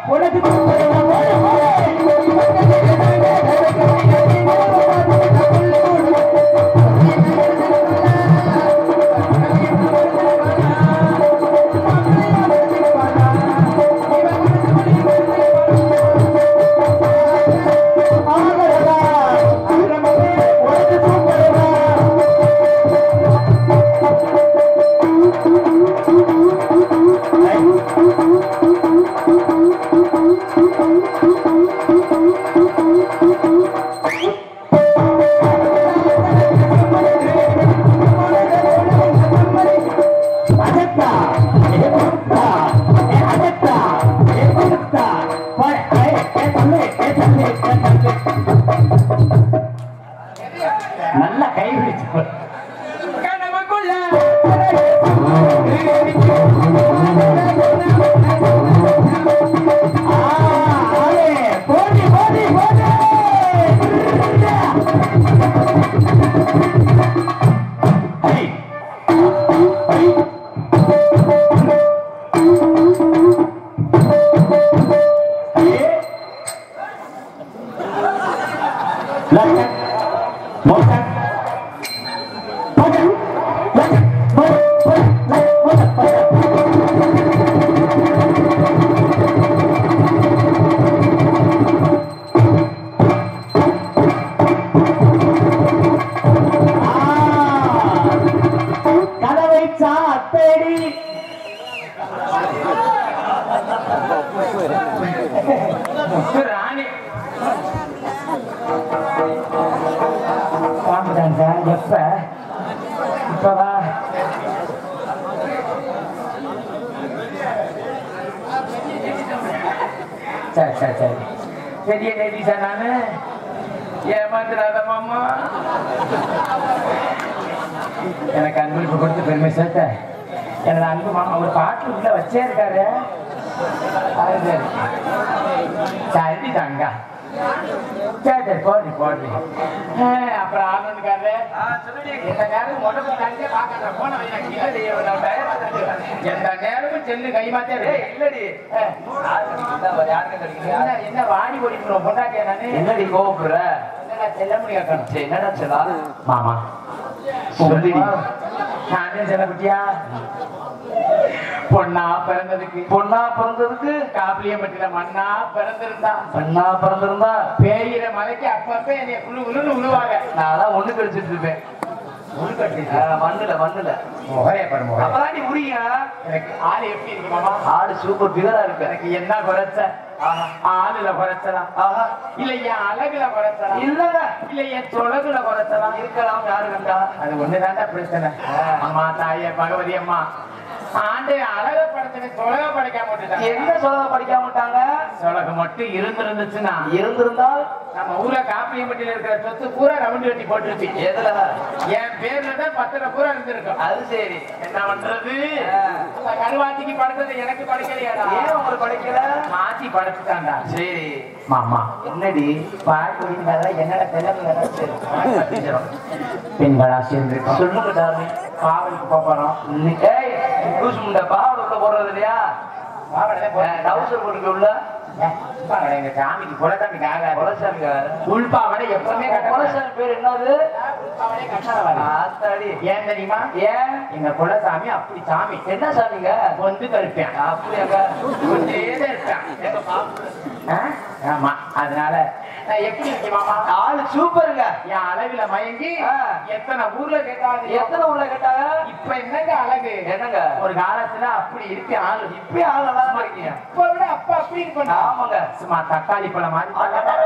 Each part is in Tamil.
உனக்கு அதட்டா ஏ கொடுத்தா ஏ அதட்டா ஏ கொடுத்தா போய் ஏ ஏ தம்பி ஏ தம்பி ஏ தம்பி நல்லா கை பிடிச்சு கனவுக்குள்ள ஆ, ஆளே, போடி, போடி, போடி. ஐ, ஐ. கதவை சாத்தடி ராணி பாம்புதாங்க எப்ப இப்பவா சரி சரி சரி பெரிய லேடிஸா நானு ஏமாத்துறாத மாமா எனக்கு அன்பளிப்பு கொடுத்து பெருமை சேர்த்த எனது அன்பு மாமா ஒரு பாட்டு உள்ள வச்சே இருக்காரு அது சரி சரி தங்கா சரி சரி போடி போடி ஆ, அப்புறம் ஆளுக்காரு எந்த நேரம் உடம்பு தனியே பார்க்கறேன் போன இல்லடி நான் டயர் எந்த நேரமும் செல்லு கை மாத்தே இல்லடி என்ன என்ன வாடி ஓடிக்கணும் பொண்டாட்டியா நானு என்னடி கோபுற என்னடா செல்ல முடியாது சரி என்னடா சொல்லா மாமா சொல்லுடி. நானே செல்ல குட்டியா பொண்ணா பிறந்ததுக்கு பொண்ணா பிறந்ததுக்கு காப்பிலியம்பட்டியில மண்ணா பிறந்திருந்தா பெண்ணா பிறந்திருந்தா பேயிற மலைக்கு அப்பப்ப என்னைய குழு குழுன்னு விழுவாங்க நான் அதான் ஒண்ணு கழிச்சிட்டு இருப்பேன் உள்கட்டி ஆ, மண்ணுல மண்ணுல முகரே பாரு முகரே அப்பதாண்டி உரியா எனக்கு ஆள் எப்படி இருக்கு மாமா ஆடு சூப்பர் பிகரா இருக்கு எனக்கு என்ன குறைச்ச ஆளுல குறைச்சலாம் ஆஹா இல்ல என் அழகுல குறைச்சலாம் இல்லங்க இல்ல என் தொழகுல குறைச்சலாம் இருக்கலாம் யாரு கண்டா அது ஒண்ணுதான்டா பிரச்சனை அம்மா தாயே பகவதி அம்மா ஆண்டு அழக படத்துல தொழக படைக்காம விட்டுட்டாங்க என்ன சொல்ல படிக்காம விட்டாங்க சொலகு மட்டும் இருந்திருந்துச்சுன்னா இருந்திருந்தால் நம்ம ஊர்ல காப்பியம்பட்டியில இருக்கிற சொத்து பூரா ரவுண்டு வெட்டி போட்டுருச்சு எதுல என் பேர்ல தான் பத்திர பூரா இருந்திருக்கும் அது சரி என்ன பண்றது ஆ. இந்த கருவாச்சிக்கு படுத்தது எனக்கு படைக்கலையாடா ஏன் உங்களுக்கு படிக்கல மாத்தி படைச்சுட்டான்டா சரி மாமா என்னடி பால் குடிக்கிறதா என்னோட தெலுங்கு பெண்களா சேர்ந்திருக்கோம் சொல்லுங்க டார்லிங் காவலுக்கு போப் போறோம் இன்னைக்கு ஏய், லூசு முண்டை பாவாடை உள்ள போடுறது இல்லையா காவலே டவுசர் போட்டுக்க உள்ள பாவடை எங்க சாமிக்கு குலசாமிக்கு ஆகாது குலசாமிங்க உள்பாவடை எப்பவுமே கட்ட குலசாமி பேர் என்னது உள்பாவடை கட்டாத வர. ஆத்தாடி ஏன் தெரியுமா ஏன் எங்க குலசாமி அப்படி சாமி என்ன சாமிங்க வந்து கருப்பேன் அப்படியாங்க கொஞ்சே இருப்பேன் ஆ? ஆமா அதனால நான் எப்படி இருக்கேன் மாமா ஆளு சூப்பருங்க என் அழகுல மயங்கி ஆ. எத்தனை ஊர்ல கேட்டாங்க எத்தனை உள்ள கேட்டாங்க இப்ப என்னங்க அழகு என்னங்க ஒரு காலத்துல அப்படி இருக்கு ஆளு இப்பயே ஆள் நல்லா தான் இருக்கீங்க இப்ப விட அப்ப அப்படி இருக்கு ஆமாங்க சும்மா தக்காளி பழம் மாதிரி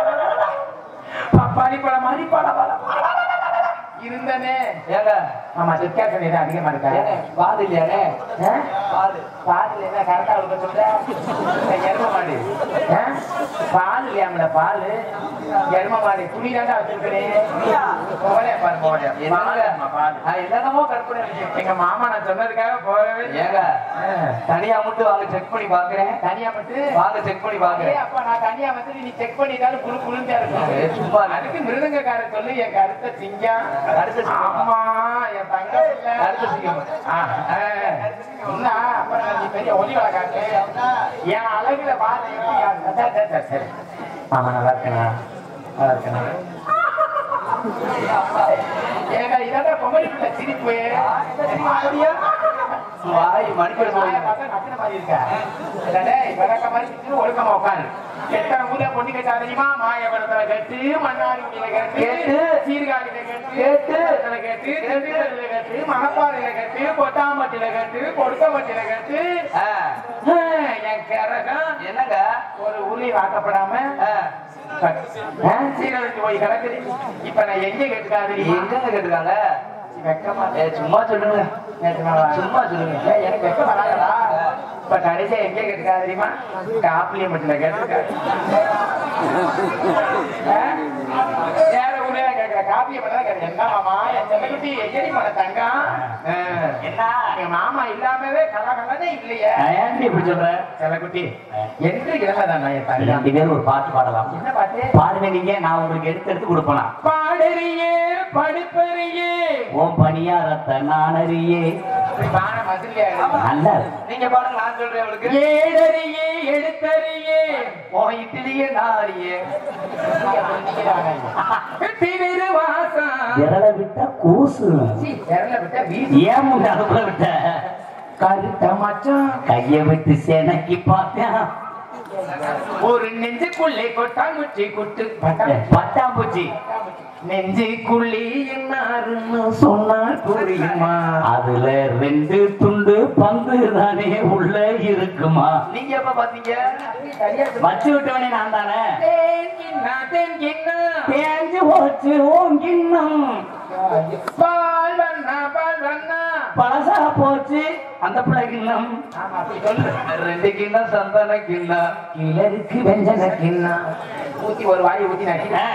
பப்பாளி பழம் மாதிரி பழ பழம் இருந்தனே ஏங்க ஆமா சிற்காசன் இது அதிகமா இருக்கா ஏங்க பாது இல்லையானே ஆ? பாது பால் என்ன கரெக்டா இருக்க சொல்ற இந்த எரும மாடு ஆ? பால் இல்லையாமல பால் எரும மாடு துணி தாண்டா வச்சிருக்கிறேன் போகலையா பாரு போகலையா என்னங்க பால் நான் என்னென்னமோ கற்பனை வச்சேன் எங்க மாமா நான் சொன்னதுக்காக போகவே இல்லை. ஏங்க ஆ. தனியா மட்டும் வாங்க செக் பண்ணி பாக்குறேன் தனியா மட்டும் வாங்க செக் பண்ணி ஏய், பாக்குறேன் அப்ப நான் தனியா வந்து நீ செக் பண்ணிட்டாலும் குழு குழுந்தா ஏய், இருக்கும் சும்மா இரு. அதுக்கு மிருதங்கக்காரர் சொல்லி என் கருத்த சிங்கம் கருத்த சிங்கமா? ஆமா என் தங்க பிள்ளை. கருத்த சிங்கம். ஆ, ஆ. என்ன அப்புறம் நீ பெரிய ஒலி வழக்காட்டு என் அழகுல பாரு எப்படி ஆடுது. சரி, சரி, சரி, சரி. ஆமா நல்லா இருக்கேனா நல்லா இருக்கேனா ஏங்க இதான பொம்மரி பிள்ளை சிரிப்பு தெரியுமா, அப்படியா? வாய் மணிக்கிற வாயை சொல்லுங்க பார்த்தா நக்கின மாதிரி இருக்க. இல்லடே, விளக்க மாதிரி சிரிச்சு ஒழுக்கமா உட்காரு. எத்தனை ஊர்ல பொண்ணு கேட்டா தெரியுமா? மாயவரத்துல கேட்டு, மன்னார்குடியில கேட்டு, கேட்டு, சீர்காழியில கேட்டு, கேட்டு, சேலத்துல கேட்டு, திண்டுக்கல்லுல கேட்டு, மணப்பாறையில கேட்டு, கொட்டாம்பட்டியில கேட்டு, கொடுக்கம்பட்டியில கேட்டு, ஆ, ஆ, என் கரகம் என்னங்க ஒரு உருளி வாக்கப்படாம ஆ, ஆ, சீரழிஞ்சு போய் கிடக்குது இப்ப நான் எங்க கேட்டுக்காது எங்கங்க கேட்டுருக்காங்க வெக்கமா ஏ, சும்மா சொல்லுங்க நேற்றுனாவா? சும்மா சொல்லுங்க ஏய், எனக்கு வெக்க வராதடா. இப்ப கடைசியா எங்க கேட்டுக்கா தெரியுமா காப்பிலியம்பட்டில கேட்டிருக்காரு வேற ஊர்ல கேட்கிற காப்பியம்பட்டில கேட்கிற என்ன மாமா என் செல்லக்குட்டி எங்கடி பண்ண தங்கம் ஆ. என்ன எங்க மாமா இல்லாமவே கலகலனே இல்லையே ஏன்டி இப்படி சொல்ற செல்லக்குட்டி என்று இளமதான் என் தங்கம் ரெண்டு பேரும் ஒரு பாட்டு பாடலாம் என்ன பாட்டு பாடுங்க நீங்க நான் உங்களுக்கு எடுத்து எடுத்து கொடுப்பேனா பாடறியே படிப்பறியே ஓம் பணியாரத்தை நான் அறியே பான மதுரையா நல்லா இருக்கு. நீங்க பாருங்க நான் சொல்றேன் அவளுக்கு ஏழறியே எழுத்தறியே ஓ இட்லியே நாரியே திருவாசம் விரலை விட்டா கூசு சீ, விரல விட்டா வீசி. ஏன் முன்ன அனுப்புல விட்ட கருத்த மச்சான் கைய விட்டு செனக்கி பார்த்தேன் ஒரு நெஞ்சுக்குள்ளே கொட்டாங்குச்சி குட்டு பட்டாம்பூச்சி நெஞ்சுக்குள்ளே என்னாருன்னு சொன்னால் புரியுமா அதுல ரெண்டு துண்டு பந்து தானே உள்ள இருக்குமா நீங்க எப்ப பாத்தீங்க வச்சு விட்டவனே நான் தானே தேங்கின்னா, தேங்கின்னா. பேஞ்சு போச்சு ஓங்கின்னும் பால் வண்ணா, பால் வண்ணா. பழசா போச்சு அந்த பிள்ளைகின்னும் ஆமா, அப்படி சொல்லு. ரெண்டு கிண்ணம் சந்தான கிண்ணம் கிளருக்கு வெஞ்சன கிண்ணா. ஊத்தி ஒரு வாய் ஊத்தி நக்கி ஆ.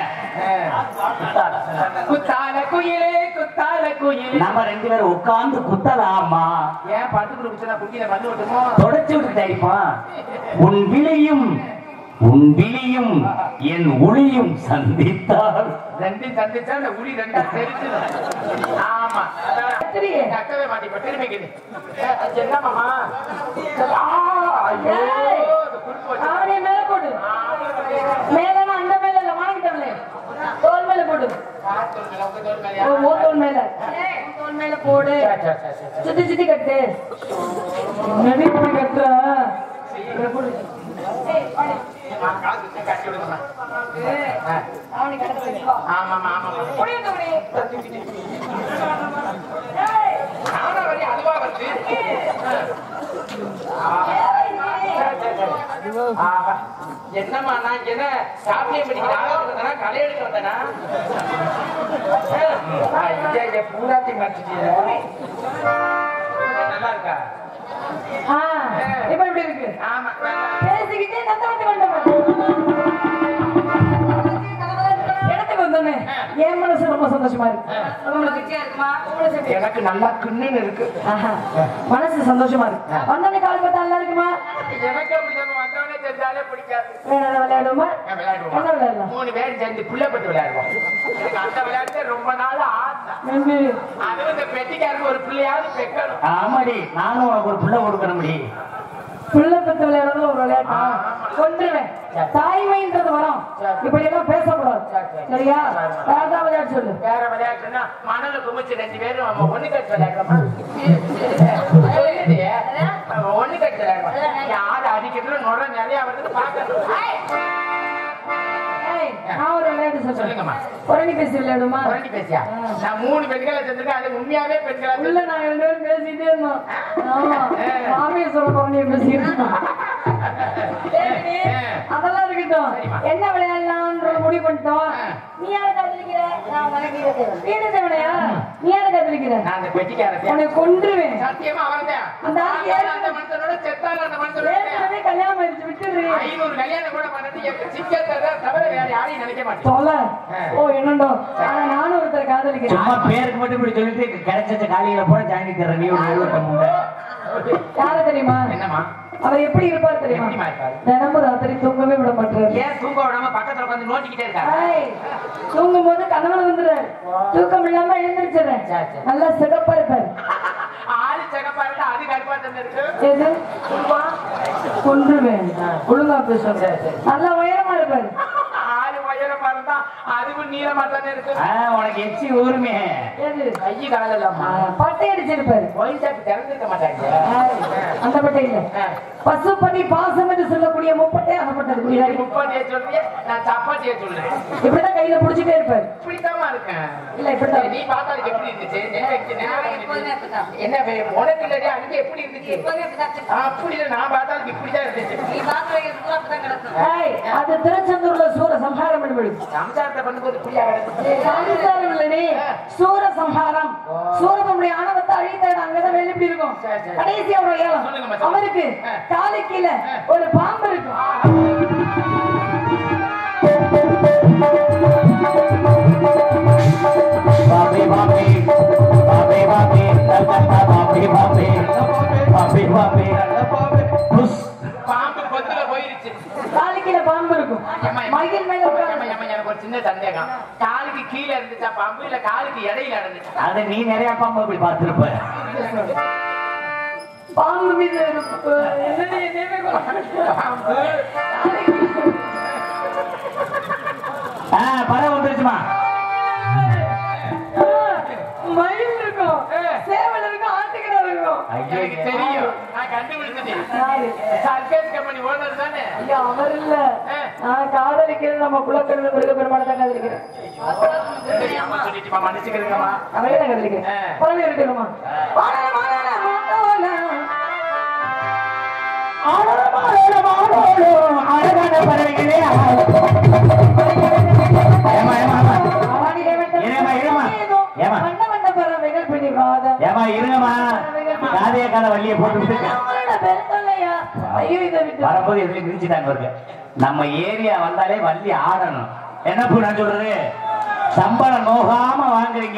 குத்தால குயிலே குத்தால குயிலே நம்ம ரெண்டு பேரும் உட்கார்ந்து குத்தலாமா ஏன் படுத்துக்கிட்டு குச்சினா குட்டியில வந்து விட்டுமோ தொடச்சு விட்டு தைப்பா உன் விழியும் உன் விழியும் என் ஒளியும் சந்தித்தால் ரெண்டு சந்திச்சா அந்த உளி ரெண்டா தெரிச்சிடும் ஆமா கட்டவே மாட்டிப்ப திரும்பிக்குது என்ன மாமா ஆ, ஐயோ, இது குறுக்கு வச்சு. அவனே மேல போடு மேலனா அந்த மேல இல்ல வாங்கிட்டவளே தோல் மேல போடு காத்து மேல, உங்க தோள் மேலயா? ஓ, உன் தோல் மேல உன் தோல் மேல போடு சரி, சரி, சரி, சரி, சரி. சுத்தி சுத்தி கட்டு என்னடி இப்படி கட்டுற இதை போடு. ஆ, காத்து சுத்தி கட்டி விடுங்கம்மா. ஆ. அவனை கடத்த வச்சுக்கோ. ஆமாம்மா, ஆமாம்மா. புடி இந்த புடி. நானா வரி, அதுவா வருது? சரி, சரி, சரி. ஆஹா. என்னம்மா நான் இங்க என்ன சாப்பியம் படிக்கிற ஆளாக வந்தனா களை எடுக்க வந்தனா ஆ, இங்க இங்க பூராத்தி மறைச்சிட்டீங்க நல்லா இருக்கா ஆ, இப்ப எப்படி இருக்கு ஆமா பேசிக்கிட்டே நந்தவனத்துக்கு வந்தவன். இடத்துக்கு வந்தோன்னே என் மனசு ரொம்ப சந்தோஷமா இருக்கு உங்களுக்கு உங்களுக்கு எப்படி? எனக்கு நல்லா கிண்ணுன்னு இருக்கு ஆஹா, மனசு சந்தோஷமா இருக்கு வந்தோடனே கால் பார்த்தா நல்லா இருக்குமா எனக்கு அப்படி நம்ம வந்தவனே தெரிஞ்சாலே பிடிக்காது வேற ஏதாவது விளையாடுவோமா நான் விளையாடுவோம் என்ன விளையாடலாம் மூணு பேர் சேர்ந்து புள்ள பட்டு விளையாடுவோம் எனக்கு அந்த விளையாட்டு ரொம்ப நாள் ஆசை நம்பி அதுவும் இந்த பெட்டிக்காரருக்கு ஒரு பிள்ளையாவது பெக்கணும் ஆமாடி நானும் உனக்கு ஒரு புள்ள கொடுக்கணும் முடி புள்ள பத்து விளையாடுறது ஒரு விளையாட்டா கொன்றுவேன் தாய்மைன்றது வரும் இப்படி எல்லாம் பேசக்கூடாது சரியா வேற ஏதாவது விளையாட்டு சொல்லு வேற விளையாட்டுன்னா மணல குமிச்சு ரெண்டு பேரும் நம்ம ஒண்ணு கட்டு விளையாடுறோமா சொல்லுது. நம்ம ஒண்ணு கட்டு விளையாடுறோம் யாரு அடிக்கிறதுல நுர நிறைய வருது பாக்கணும் ஏய், நான் ஒரு விளையாட்டு சொல்றேன் சொல்லுங்கம்மா. புரணி பேசி விளையாடுமா புரட்டி பேசியா நான் மூணு பெண்களை செஞ்சிருக்கேன் அது உண்மையாவே பெண்களா உள்ள நான் ரெண்டு பேரும் பேசிட்டே இருந்தோம் ஆமா மாமியை சொல்ல புரணியை பேசிட்டு இருந்தோம் சரி, அதெல்லாம் இருக்கட்டும் என்ன விளையாடலாம்ன்ற முடிவு பண்ணிட்டோம் நீ யாரை காதலிக்கிற நான் வணங்கிக்கிறேன் வீடு தேவனையா நீ யாரை காதலிக்கிற நான் அந்த பெட்டிக்காரத்தை உன்னை கொன்றுவேன் சத்தியமா அவர்தான் அந்த ஆள் ஆனாலும் அந்த மனுஷனோட செத்தாலும் அந்த மனுஷனோட ஏற்கனவே கல்யாணம் ஆயிடுச்சு விட்டுரு ஐநூறு கல்யாணம் கூட பண்ணிட்டு என் சிக்கத்தை தவிர வேற யாரையும் நினைக்க மாட்டேன் தொலை ஓ என்னண்டோ ஆனா நானும் ஒருத்தரை காதலிக்கிறேன் சும்மா பேருக்கு மட்டும் இப்படி சொல்லிட்டு கிடைச்ச காலியில போட ஜாயினி தர்ற நீ ஒரு எழுபத்தி மூணு யாரு தெரியுமா என்னம்மா அவர் எப்படி இருப்பார் தெரியுமா எப்படிம்மா இருப்பாரு? தினமும் ராத்திரி தூங்கவே விட மாட்டாரு ஏன் தூங்க விடாம பக்கத்துல உட்காந்து நோட்டிக்கிட்டே இருக்காரு ஏய், தூங்கும் போது கனவுல வந்துடுறாரு தூக்கம் இல்லாம எழுந்திருச்சிடுறேன் சரி, சரி. நல்லா சிகப்பா இருப்பாரு ஆளு சகப்பா இருந்தா அது கருப்பா மாட்டேன்னு இருக்கு எது கொன்றுவேன் ஒழுங்கா பேசுங்க நல்ல உயரமா இருப்பாரு ஆறு உயரமா இருந்தா அதுவும் நீளமா தானே இருக்கு ஆ, உனக்கு எச்சி ஊருமே எது கை காலலாமா பட்டை அடிச்சிருப்பாரு ஒயின் ஷாப் திறந்துருக்க மாட்டாங்க அந்த பட்டை இல்ல பசுப்படி பாசம் என்று சொல்லக்கூடிய முப்பட்டை அகப்பட்டது புரியுதா? முப்பாட்டிய சொல்றிய நான் சப்பாத்திய சொல்றேன் இப்படிதான் கையில புடிச்சிட்டே இருப்பாரு இப்படித்தாம்மா இருக்கேன் இல்ல இப்படிதான் நீ பார்த்தாலுக்கு எப்படி இருந்துச்சு நெல்லைக்கு நெல்லை இருந்துச்சு. என்ன வே- உனக்கு இல்லடி அங்க எப்படி இருந்துச்சு அப்படி இல்ல நான் பார்த்தாலுக்கு இப்படிதான் இருந்துச்சு ஏய், அது திருச்செந்தூர்ல சூர சம்ஹாரம் என்பது சம்சாரத்தை பண்ணும்போது இப்படியா கிடந்துச்சு சம்ஹாரம் இல்லடி சூர சம்ஹாரம் சூரனுடைய ஆணவத்தை அழித்த இடம் அங்கதான் வெளியே எப்படி இருக்கும் சரி, சரி. கடைசியா ஒரு ஏலம் சொல்லுங்க மச்சான். அவருக்கு ஆ. காலு கீழே ஒரு பாம்பு இருக்கும் பாபே பாபே பாபே பாபே லல்கட்டா பாபே பாபே பாபே பாபே புஷ் பாம்பு கொத்துல போயிருச்சு காலு கீழே பாம்பு இருக்கும் ஏம்மா, மயில் மேல ஏம்மா, உட்கார்ந்து ஏம்மா, எனக்கு ஒரு சின்ன சந்தேகம் காலுக்கு கீழே இருந்துச்சா பாம்பு இல்ல காலுக்கு இடையில இருந்துச்சா அது நீ நிறைய பாம்பு இப்படி பார்த்திருப்ப பாம்பு மீது இருக்கு. என்னடி என்னையவே கொல்ல- பாம்பு ஆ, படம் வந்துருச்சுமா ஆ, மயில் இருக்கும் சேவல் இருக்கும் ஆட்டுக்கிட்ட இருக்கும் எனக்கு தெரியும் நான் கண்டுபிடிச்சது யாரு? சர்க்கஸ் கம்பெனி ஓனர் தானே ஐயா, அவர் இல்ல நான் காதலிக்கிறேன் நம்ம குலக்கருணை முருக பெருமாள் தான் காதலிக்கிறேன் தெரியாம சொல்லிட்டுமா மன்னிச்சுக்கிறீங்கம்மா அவரே தான் காதலிக்கிறேன் ஆ. பறவை இருக்கணுமா வாழ, வாழ, வாழ. அழகான பறவைகளே ஏமா ஏமா ஏமா ஆவாடிலே வெட்ட இருமா, இருமா. ஏம்மா? வண்ண வண்ண பறவைகள் பிடிவாத ஏமா இருங்கம்மா காதைய கால வள்ளிய போட்டு விட்டு பெருந்தொல்லையா ஐயோ இதை விட்டு வரும்போது எதுலயும் மிதிச்சுட்டாங்க இருக்கு நம்ம ஏரியா வந்தாலே வள்ளி ஆடணும் என்ன பூ நான் சொல்றது சம்பளம் நோகாம வாங்குறீங்க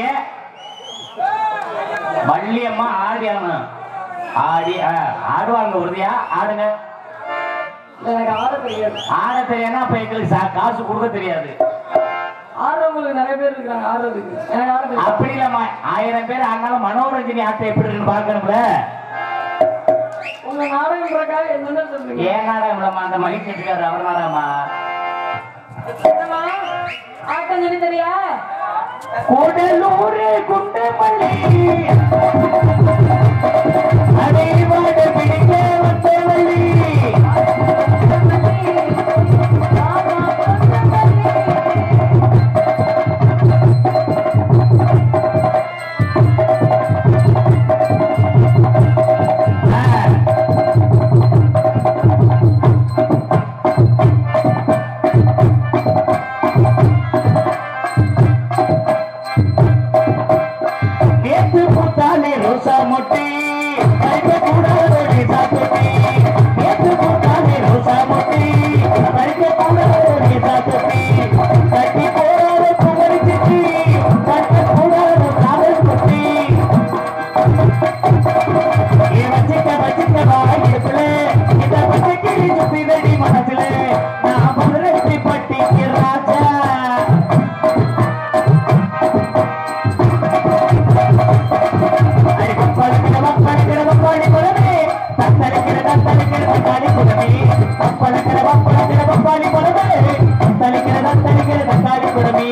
வள்ளி அம்மா ஆடி ஆடணும் ஆடி ஆ, ஆடுவாங்க உறுதியா ஆடுங்க எனக்கு ஆட தெரியாது ஆட தெரியாதுன்னா அப்ப எங்களுக்கு சா- காசு கொடுக்க தெரியாது ஆடுறவங்களுக்கு நிறைய பேர் இருக்காங்க ஆடுறதுக்கு எனக்கு ஆட தெரியாது அப்படி இல்லம்மா ஆயிரம் பேர் ஆனாலும் மனோரஞ்சனி ஆட்டம் எப்படி இருக்குன்னு பார்க்கணும்ல உங்க நாடகம் பிரகாரம் என்னென்ன சொல்றீங்க ஏன் நாடகம் இல்லம்மா அந்த மகிழ்ச்சி இருக்காரு அவர் நாடகமா என்னம்மா? ஆட்டம் சொல்லி தெரியா கூடலூர் குண்டமல்லி அடைவாடு பிடிக்க வந்தவள்ளி நேத்து பூத்தாலே ரோசா மொட்டி பறிக்க கூடாது சாத்துட்டி நேத்து பூத்தாலே ரோசா மொட்டி பறிக்க கூடாது சாத்துட்டி கட்டி போடாத குமரி சிட்டி கட்ட கூடாத காதல் குட்டி ஏ வச்சிக்க வச்சிக்க வாயிடுப்புல இந்த பச்சைக்கு சுத்தி வெடி மனசுல நான் மதுரை பட்டிக்கு ராஜா அடி பப்பளிக்கிற பப்பளிக்கிற பப்பாளி குலமே தத்தளிக்கிற தத்தளிக்கிற தக்காளி குலமே பப்பளிக்கிற பப்பளிக்கிற பப்பாளி குலமே தத்தளிக்கிற தத்தளிக்கிற தக்காளி குலமே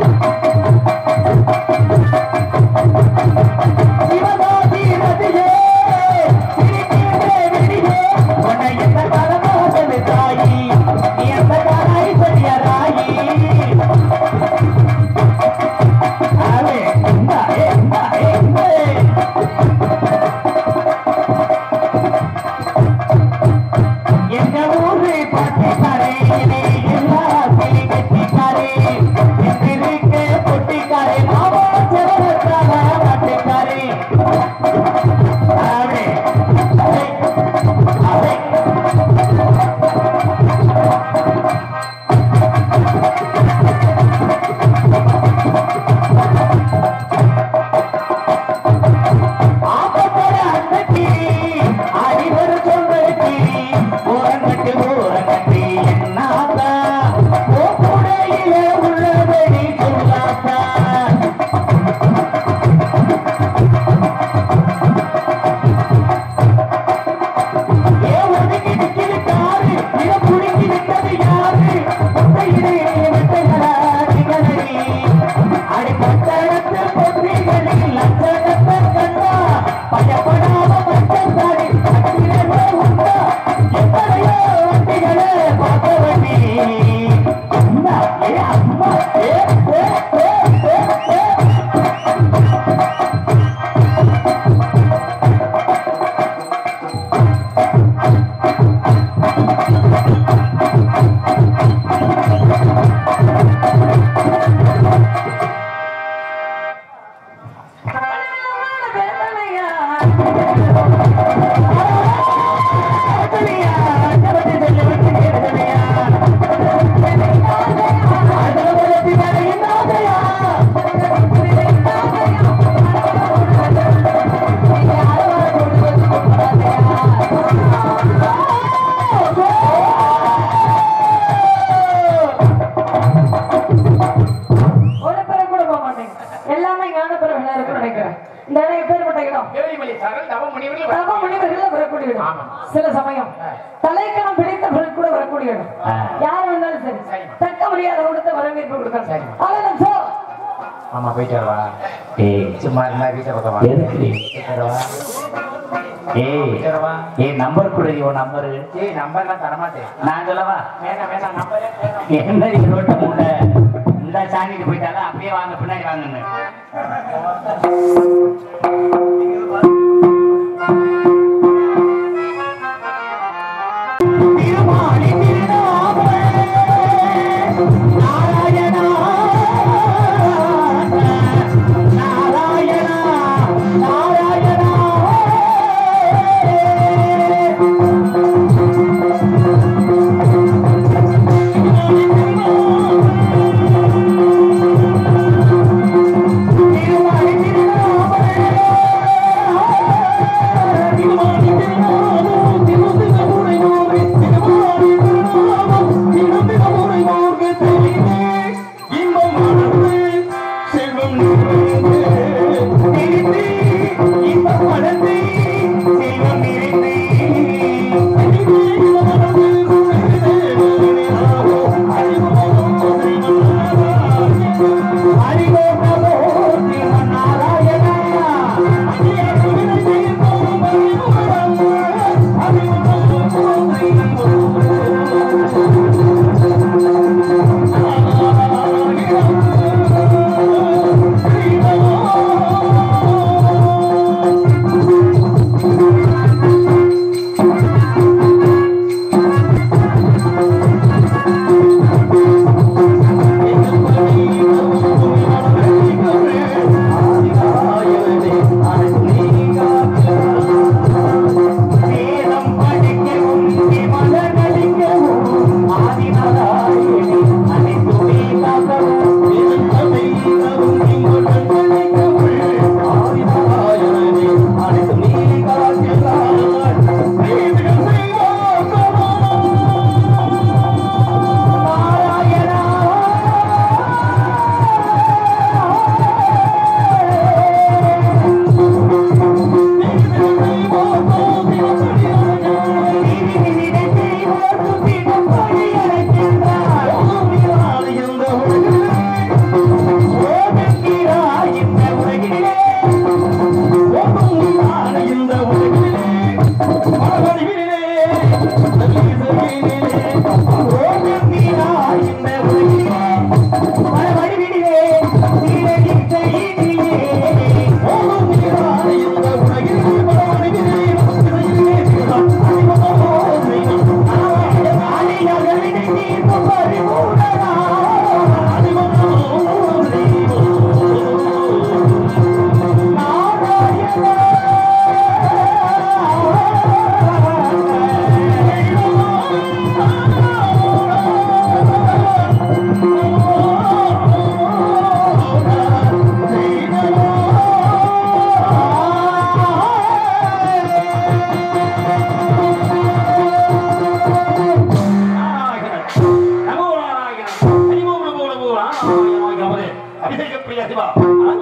சிவகாசி நதியே சிரிக்கின்ற விழியே உன்னை எந்த காலமாக தாயி நீ எந்த காலாய் சொல்லிய ராயி ஆவே இந்தா ஏ இந்தா ஏ இந்தா எங்க ஊரு பாட்டிக்காரே எல்லா கிளி கட்டிக்காரே எங்க யாரு முட்டையிலே வெட்டைகளா நிகழடி அடிப்பட்டடத்து பொன்னிகளில் லட்சணத்தை கண்டா பயப்படாம பட்டத்தாடி அக்கிரமே உண்டா எத்தனையோ வண்டிகளே பார்க்க வண்டி அம்மா ஏ அம்மா ஏ ஏ ஏ ஏ ஏ ஒரு பேரை கூட போக மாட்டேங்க எல்லாமே ஞான பிறகு இருக்குன்னு நினைக்கிறேன் இந்த இடம் எப்பேற்பட்ட இடம் ஏழிமலை சாரல் தவ முனிவர்கள் தவ முனிவர்கள் வரக்கூடிய இடம் ஆமா. சில சமயம் தலைக்கணம் பிடித்தவர்கள் கூட வரக்கூடிய இடம் ஆ. யார் வந்தாலும் சரி சரி. தக்க முடியாத கொடுத்த வரவேற்பு சரி. கொடுக்கணும் அவ்வளவுதான் சார் ஆமா போயிட்டு வரவா ஏய் சும்மா இருந்தா வீட்டை பக்கம் வா எதுக்கு போயிட்டு வரவா ஏய் போயிட்டு வரவா ஏய் நம்பர் கொடு உன் நம்பரு ஏய் நம்பர்லாம் தரமாட்டேன் நான் சொல்லவா வேணாம் வேணாம் நம்பரே வேணாம் என்னடி ரோட்ட முள்ள இந்த சாங்கிட்டு போயிட்டாலும் அப்படியே வாங்க பின்னாடி வாங்கன்னு திருமாலி திருநாம நாராயணா நாராயணா நாராயணா திருமாலி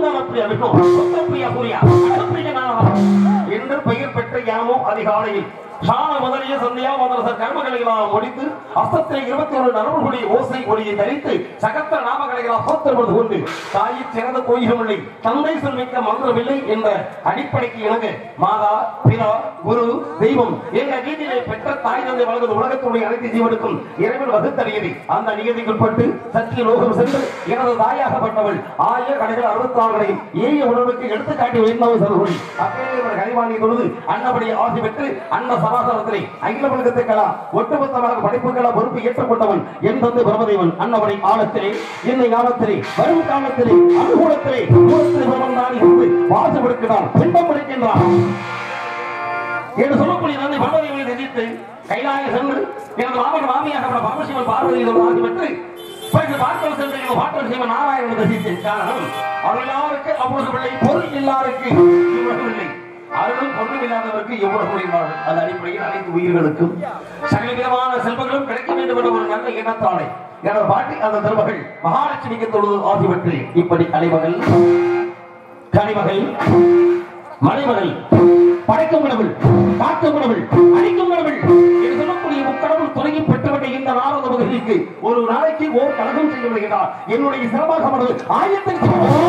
என்று பெயர் பெற்ற யாமோ அதிகாலையில் சாண முதலிய சந்தியா முதல கர்மங்களை எல்லாம் முடித்து அஸ்தத்திலே இருபத்தி ஒரு நரம்புடைய ஓசை ஒளியை தரித்து சகத்திர நாமங்களை எல்லாம் சோத்திரவது கொண்டு தாயை சிறந்த கோயிலும் இல்லை தந்தை சொல்மிக்க மந்திரமில்லை என்ற அடிப்படைக்கு இணங்க மாதா பிதா குரு தெய்வம் என்ற நீதியை பெற்ற தாய் தந்தை வழங்குவது உலகத்துடைய அனைத்து ஜீவனுக்கும் இறைவன் வகுத்தறியது அந்த நியதிக்குட்பட்டு சத்திய லோகம் சென்று எனது தாயாகப்பட்டவள் ஆய கடைகள் அறுபத்தி ஆறுகளையும் ஏய உணவுக்கு எடுத்துக்காட்டி உயர்ந்தவர் சருகுடி அப்பேற்பட்ட கனிவாணி தொழுது அன்னபடி ஆசி பெற்று அன்ன சமாதானத்திலே அகில உலகத்துக்கெல்லாம் ஒட்டுமொத்தமாக படைப்புகளா பொறுப்பு ஏற்றுக்கொண்டவன் என் தந்தை பிரமதேவன் அன்னபடி ஆழத்திலே இன்னை காலத்திலே வரும் காலத்திலே அனுகூலத்திலே மூலத்திலே பிரமந்தானி இருந்து வாசப்படுக்கிறான் பிண்டம் முடிக்கின்றான் என்று சொல்லக்கூடிய நன்மை பகவதிகளை எதிர்த்து கைலாய சென்று எனது மாமன் மாமியாக பரமசிவன் பார்வதியோடு ஆகிவிட்டு பிறகு பாட்டல் சென்று எங்கள் பாட்டல் சிவன் நாராயணன் தரிசித்தேன் காரணம் அவர்களாருக்கு அவ்வளவு பிள்ளை பொருள் இல்லாருக்கு இவ்வளவு இல்லை அருளும் பொருளும் இல்லாதவருக்கு எவ்வளவு முடிவாள் அந்த அடிப்படையில் அனைத்து உயிர்களுக்கும் சகல விதமான செல்வங்களும் கிடைக்க வேண்டும் என்ற ஒரு நல்ல எண்ணத்தாலே எனது பாட்டி அந்த திருமகள் மகாலட்சுமிக்கு தொழுது ஆகிவிட்டு இப்படி அலைமகள் கனிமகள் மலைமகள் படைக்கும் கடவுள் காக்கும் கடவுள் அழிக்கும் கடவுள் என்று சொல்லக்கூடிய முக்கடவுள் துறையை பெற்றுவிட்ட இந்த நாரத பகுதிக்கு ஒரு நாளைக்கு ஓர் கழகம் செய்ய விடுகிறார் என்னுடைய சிறப்பாக மனது ஆயிரத்தி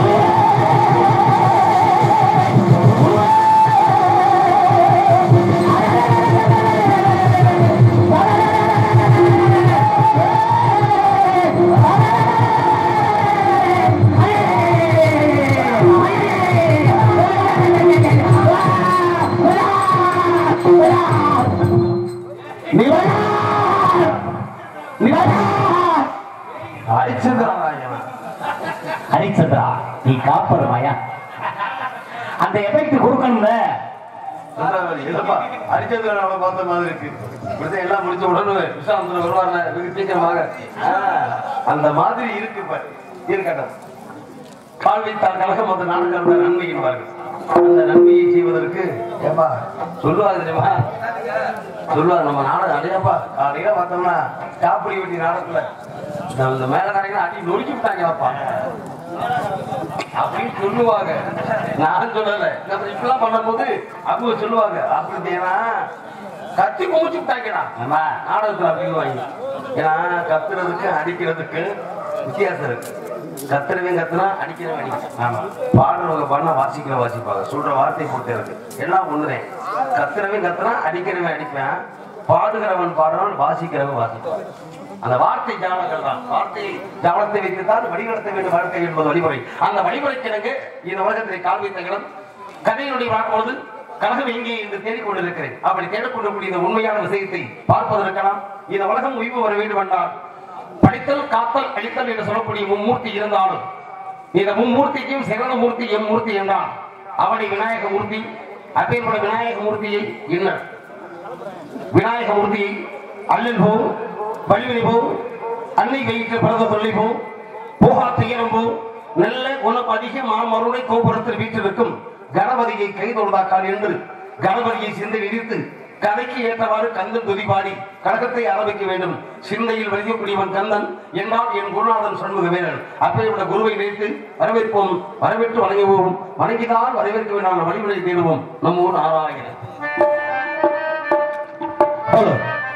ஹரிச்சந்திரா நீ காப்பது மயா அந்த எஃபெக்ட் கொடுக்கணும்ல ஹரிச்சந்திரன் அவனை பார்த்த மாதிரி இருக்கு இப்படிதான் எல்லாம் முடிச்ச உடனே விஸ்வாமத்துல வருவாங்க வெகு சீக்கிரமாக ஆ, அந்த மாதிரி இருக்கு இப்ப இருக்கட்டும் கால்வைத்தார் கழகம் அந்த நாடுகளோட நன்மையின் பாருங்க அந்த நன்மையை செய்வதற்கு ஏப்பா சொல்லுவாங்க தெரியுமா சொல்லுவாங்க நம்ம நாடகம் அடையப்பா காலையில பார்த்தோம்னா காப்பிடி வெட்டி நாடகத்துல இந்த- இந்த மேல கடைகளை அடி நொறுக்கி விட்டாங்கப்பா அப்படின்னு சொல்லுவாங்க நான் சொல்லல நம்ம இப்பெல்லாம் பண்ணும்போது அவங்க சொல்லுவாங்க அப்படி ஏன்னா கத்தி குமிச்சு விட்டாங்கடா நம்ம நாடகத்துல அப்படிங்குவாங்க ஏன்னா கத்துறதுக்கு அடிக்கிறதுக்கு வித்தியாசம் இருக்கு கத்துறவன் கத்துனா அடிக்கிறவன் அடிக்கும் ஆமா பாடுறவங்க பாடினா வாசிக்கிற வாசிப்பாங்க சொல்ற வார்த்தை பொறுத்த இருக்கு எல்லாம் ஒண்ணுதான் கத்துறவன் கத்துனா அடிக்கிறவன் அடிப்பேன் பாடுகிறவன் பாடுறவன் வாசிக்கிறவன் வாசிப்பான் அந்த வார்த்தை ஜாலங்கள் தான் வார்த்தை ஜாலத்தை வைத்துத்தான் வழிநடத்த வேண்டும் வாழ்க்கை என்பது வழிமுறை அந்த வழிமுறைக்கு எனக்கு இந்த உலகத்திலே கால் வைத்தங்களும் கதையினுடைய பார்ப்பொழுது கழகம் எங்கே என்று தேடிக்கொண்டிருக்கிறேன் அப்படி தேடிக்கொண்டிருக்கூடிய இந்த உண்மையான விஷயத்தை பார்ப்பதற்கெல்லாம் இந்த உலகம் உய்வு வர வேண்டும் என்றால் படித்தல் காத்தல் அழித்தல் என்று சொல்லக்கூடிய மும்மூர்த்தி இருந்தாலும் இந்த மும்மூர்த்திக்கும் சிறந்த மூர்த்தி எம் மூர்த்தி என்றால் அவனை விநாயக மூர்த்தி அப்பேற்பட்ட விநாயக மூர்த்தியை என்ன விநாயக மூர்த்தியை அல்லல் போ வள்ளிவினை போ அன்னை வயிற்று பிறந்த சொல்லி போ போகா துயரம் போ நல்ல குணம் அதிக மாமருணை கோபுரத்தில் வீற்றிருக்கும் கணபதியை கைதொழுதாக்கால் என்று கணபதியை சிந்தை விரித்து கதைக்கு ஏற்றவாறு கந்தன் துதிபாடி கழகத்தை ஆரம்பிக்க வேண்டும் சிந்தையில் வலிக்கக்கூடியவன் கந்தன் என்றால் என் குருநாதன் சண்முக வீரன் அப்பேற்பட்ட குருவை நினைத்து வரவேற்போம் வரவேற்று வணங்குவோம் வணங்கினால் வரவேற்க வேண்டாம் வழிமுறை தேடுவோம் நம்ம ஊர் நாராயணன் ஹலோ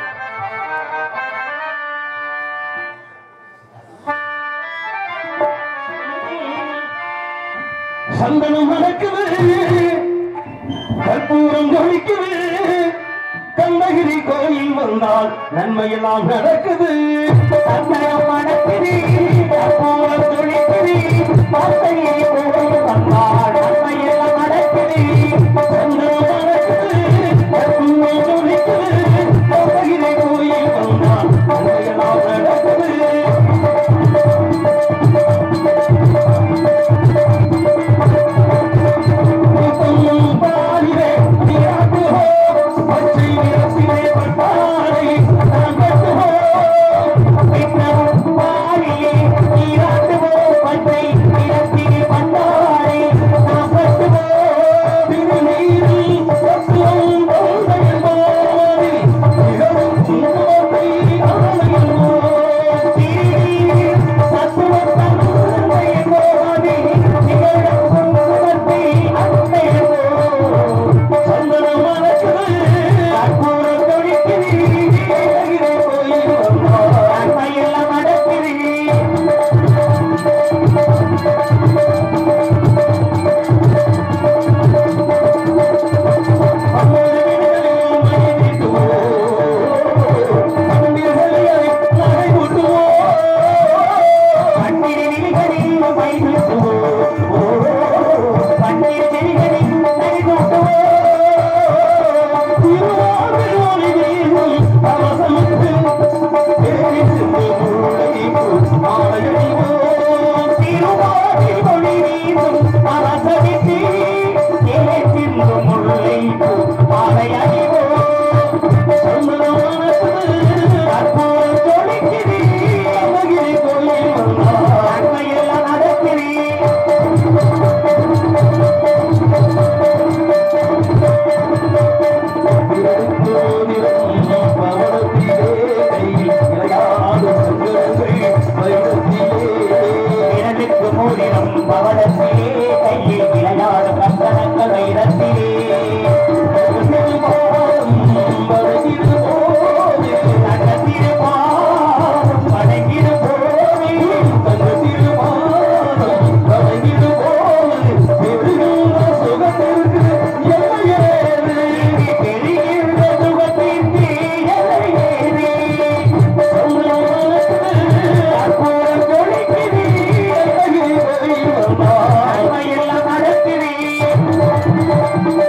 சந்தனம் மணக்குது கற்பூரம் ஒழிக்குது கந்தகிரி கோயில் வந்தால் நன்மையெல்லாம் நடக்குது சந்தனம் மணக்குது கற்பூரம் ஒழிக்குது கந்தகிரி கோயில் வந்தால் நன்மையெல்லாம் நடக்குது சந்தனம் மணக்குது கற்பூரம் ஒழிக்குது கந்தகிரி கோயில் வந்தால் நன்மையெல்லாம் நடக்குது Thank இரண்டுக்கு மூலினம் பவளத்திலே கையில் விளையாடும் கந்தனங்கள் வைரத்திலே எல்லாம் நடக்கிறேன்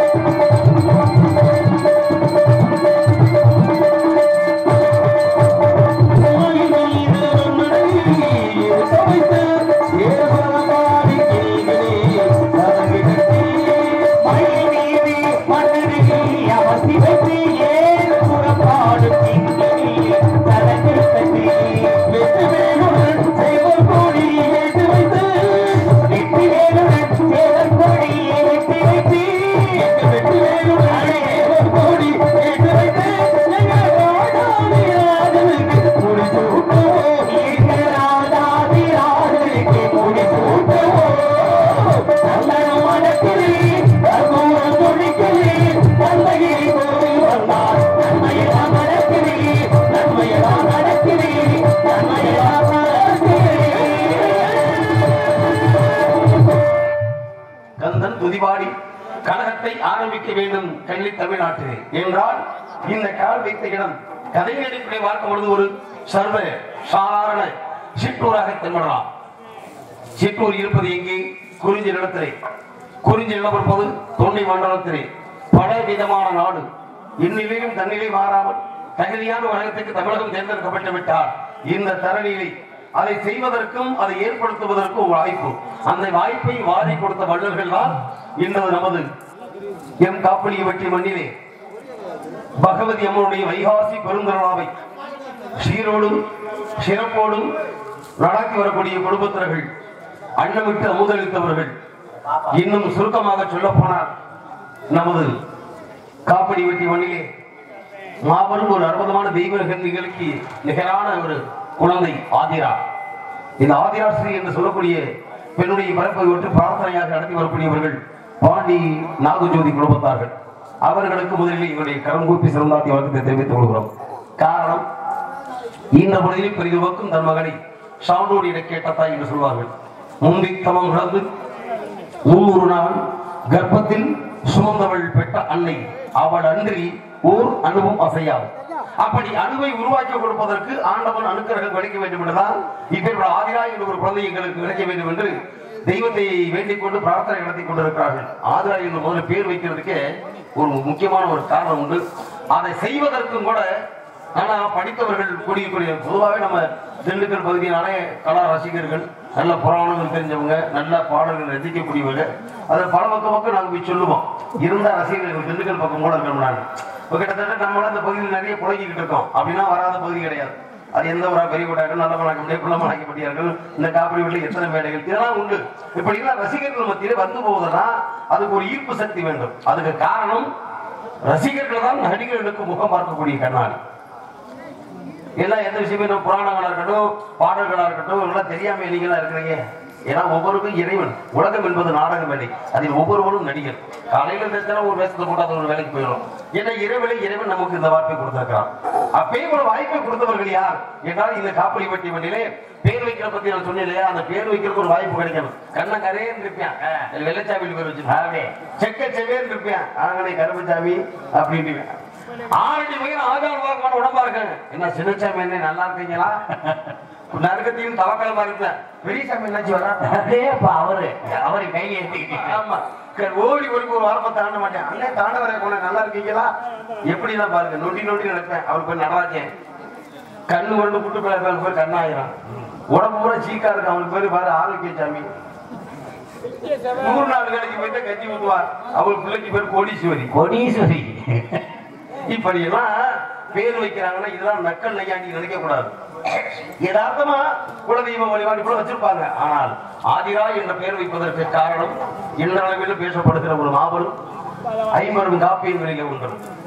மயிலேறி மன்னனே அவர் சிவத்தை ஏறு புறப்பாடு பின்னணியே தலங்கள் கட்டி வெற்றி வேலுடன் சேவல் கோடியை ஏற்றி வைத்து வெற்றி வேலுடன் சேவல் கோடியை ஏற்றி வைத்து வெற்றி வேலுடன் சேவல் கோடி ஏற்றி வைத்து எங்கள் ராஜாதிராஜனுக்கு முடி சூட்டுவோம் எங்கள் ராஜாதிராஜனுக்கு முடி சூட்டுவோம் சந்தனம் மணக்கிறே கற்பூரம் துடிக்கிறே நன்மையை கோரி வந்தார் நன்மையெல்லாம் நடக்கிறே நன்மையெல்லாம் நடக்கிறே நன்மையெல்லாம் நடக்கிறே கந்தன் துதிபாடி கழகத்தை ஆரம்பிக்க வேண்டும் கள்ளி தமிழ்நாட்டிலே என்றால் இந்த கால் வைத்த இடம் கதையின் அடிப்படை பார்க்கும் பொழுது ஒரு சர்வ சாதாரண சிற்றூராக தென்படலாம் சிற்றூர் இருப்பது எங்கே குறிஞ்சி நிலத்திலே குறிஞ்சி நிலம் இருப்பது தொண்டை மண்டலத்திலே பல விதமான நாடு இந்நிலையும் தன்னிலை மாறாமல் தகுதியான உலகத்துக்கு தமிழகம் தேர்ந்தெடுக்கப்பட்டு விட்டால் இந்த தரணியிலே அதை செய்வதற்கும் அதை ஏற்படுத்துவதற்கும் ஒரு வாய்ப்பு அந்த வாய்ப்பை வாரி கொடுத்த வள்ளல்கள் தான் இன்று நமது எம் காப்பளிய வெற்றி மண்ணிலே பகவதி அம்மனுடைய வைகாசி பெருந்திருவிழாவை சீரோடும் சிறப்போடும் நடத்தி வரக்கூடிய குடும்பத்தினர்கள் அன்னமிட்டு அமுதளித்தவர்கள் இன்னும் சுருக்கமாக சொல்ல போனால் நமது காப்படி வெட்டி மண்ணிலே மாபெரும் ஒரு அற்புதமான தெய்வ நிகழ்ச்சி நிகரான ஒரு குழந்தை ஆதிரா இந்த ஆதிராஸ்ரீ என்று சொல்லக்கூடிய பெண்ணுடைய பிறப்பை ஒன்று பிரார்த்தனையாக நடத்தி வரக்கூடியவர்கள் பாண்டி நாகஜோதி குடும்பத்தார்கள் அவர்களுக்கு முதலில் எங்களுடைய கரம் கூப்பி சிறந்தாத்தி வழக்கத்தை தெரிவித்துக் கொள்கிறோம் காரணம் இந்த பொழுதில் பெரிதுவக்கும் தன் மகனை சான்றோடு என கேட்டத்தாய் என்று சொல்வார்கள் முந்தி தமம் இழந்து முன்னூறு நாள் கர்ப்பத்தில் சுமந்தவள் பெற்ற அன்னை அவள் அன்றி ஓர் அணுவும் அசையாது அப்படி அணுவை உருவாக்கி கொடுப்பதற்கு ஆண்டவன் அணுக்கர்கள் கிடைக்க வேண்டும் என்றுதான் இப்பேற்பட்ட ஆதிரா என்ற ஒரு குழந்தை எங்களுக்கு கிடைக்க வேண்டும் என்று தெய்வத்தை வேண்டிக் கொண்டு பிரார்த்தனை நடத்தி கொண்டிருக்கிறார்கள் ஆதிரா என்று முதல்ல பேர் வைக்கிறதுக்கே ஒரு முக்கியமான ஒரு காரணம் உண்டு அதை செய்வதற்கும் கூட ஆனா படித்தவர்கள் கூடிய பொதுவாகவே நம்ம திண்டுக்கல் பகுதியினாலே கலா ரசிகர்கள் நல்ல புராணங்கள் தெரிஞ்சவங்க நல்ல பாடல்கள் ரசிக்கக்கூடியவங்க அதை பல பக்கம் பக்கம் நாங்க போய் சொல்லுவோம் இருந்த ரசிகர்கள் திண்டுக்கல் பக்கம் கூட இருக்கணும் நாங்க இப்ப கிட்டத்தட்ட நம்மள அந்த பகுதியில் நிறைய புழங்கிக்கிட்டு இருக்கோம் அப்படின்னா வராத பகுதி கிடையாது அது எந்த ஒரு பெரிய கூட்டார்கள் நல்ல மணக்க குள்ள மணக்கப்பட்டியார்கள் இந்த காப்படி வீட்டில் எத்தனை மேடைகள் இதெல்லாம் உண்டு இப்படிலாம் ரசிகர்கள் மத்தியிலே வந்து போவதுன்னா அதுக்கு ஒரு ஈர்ப்பு சக்தி வேண்டும் அதுக்கு காரணம் ரசிகர்கள் தான் நடிகர்களுக்கு முகம் பார்க்கக்கூடிய கண்ணாடி எல்லாம் எந்த விஷயமே நம்ம புராணங்களா இருக்கட்டும் பாடல்களா இருக்கட்டும் இவங்கெல்லாம் தெரியாம நீங்களா இருக்கிறீங்க ஏன்னா ஒவ்வொருக்கும் இறைவன் உலகம் என்பது நாடக வேலை அதில் ஒவ்வொருவரும் நடிகர் காலையில இருந்துச்சுன்னா ஒரு வேஷத்தை போட்டு அது ஒரு வேலைக்கு போயிடும் ஏன்னா இரவிலே இறைவன் நமக்கு இந்த வாய்ப்பை கொடுத்திருக்கிறான் அப்பயே ஒரு வாய்ப்பை கொடுத்தவர்கள் யார் என்றால் இந்த காப்பலி பட்டி வண்டியிலே பேர் வைக்கிற பத்தி நான் சொன்னேன் இல்லையா அந்த பேர் வைக்கிறதுக்கு ஒரு வாய்ப்பு கிடைக்கணும் கண்ண கரையேன்னு இருப்பேன் வெள்ளச்சாமி பேர் வச்சு செக்க செவேன்னு இருப்பேன் ஆங்கனை கருப்பசாமி அப்படின்னு ஆரடி வகையில் ஆதாரமான உடம்பா இருக்காங்க என்ன சின்னசாமி என்ன நல்லா இருக்கீங்களா நறுக்கத்தையும் தவக்கலமா இருப்பேன் பெரியசாமி என்னாச்சு வரா அதேப்பா அவரு அவரு கையை எடுத்துக்கிட்டு ஆமா க- ஓடி ஓடி ஒரு வாரமா தாண்ட மாட்டேன் அண்ணே தாண்ட வர கொள்ள நல்லா இருக்கீங்களா எப்படி தான் பாருங்க நொண்டி நொண்டி நடப்பேன் அவர் போய் நடராஜன் கண்ணு கொண்டு குட்டு பிள்ளை பேர் கண்ணாயிரம் உடம்பு பூரா சீக்கா இருக்கு அவனுக்கு பேரு பாரு ஆரோக்கிய சாமி நூறு நாள் வேலைக்கு போயிட்டு கஞ்சி ஊத்துவார் அவங்களுக்கு பிள்ளைக்கு பேர் கோடீஸ்வரி கோடீஸ்வரி இப்படி எல்லாம் பேர் வைக்கிறாங்கன்னா இதெல்லாம் நக்கல் நையாண்டி நினைக்க கூடாது யதார்த்தமா குலதெய்வ வழிபாடு கூட வச்சிருப்பாங்க ஆனால் ஆதிரா என்ற பெயர் வைப்பதற்கு காரணம் இன்றளவில் பேசப்படுகிற ஒரு மாபெரும் ஐம்பெரும் காப்பியங்களிலே ஒன்று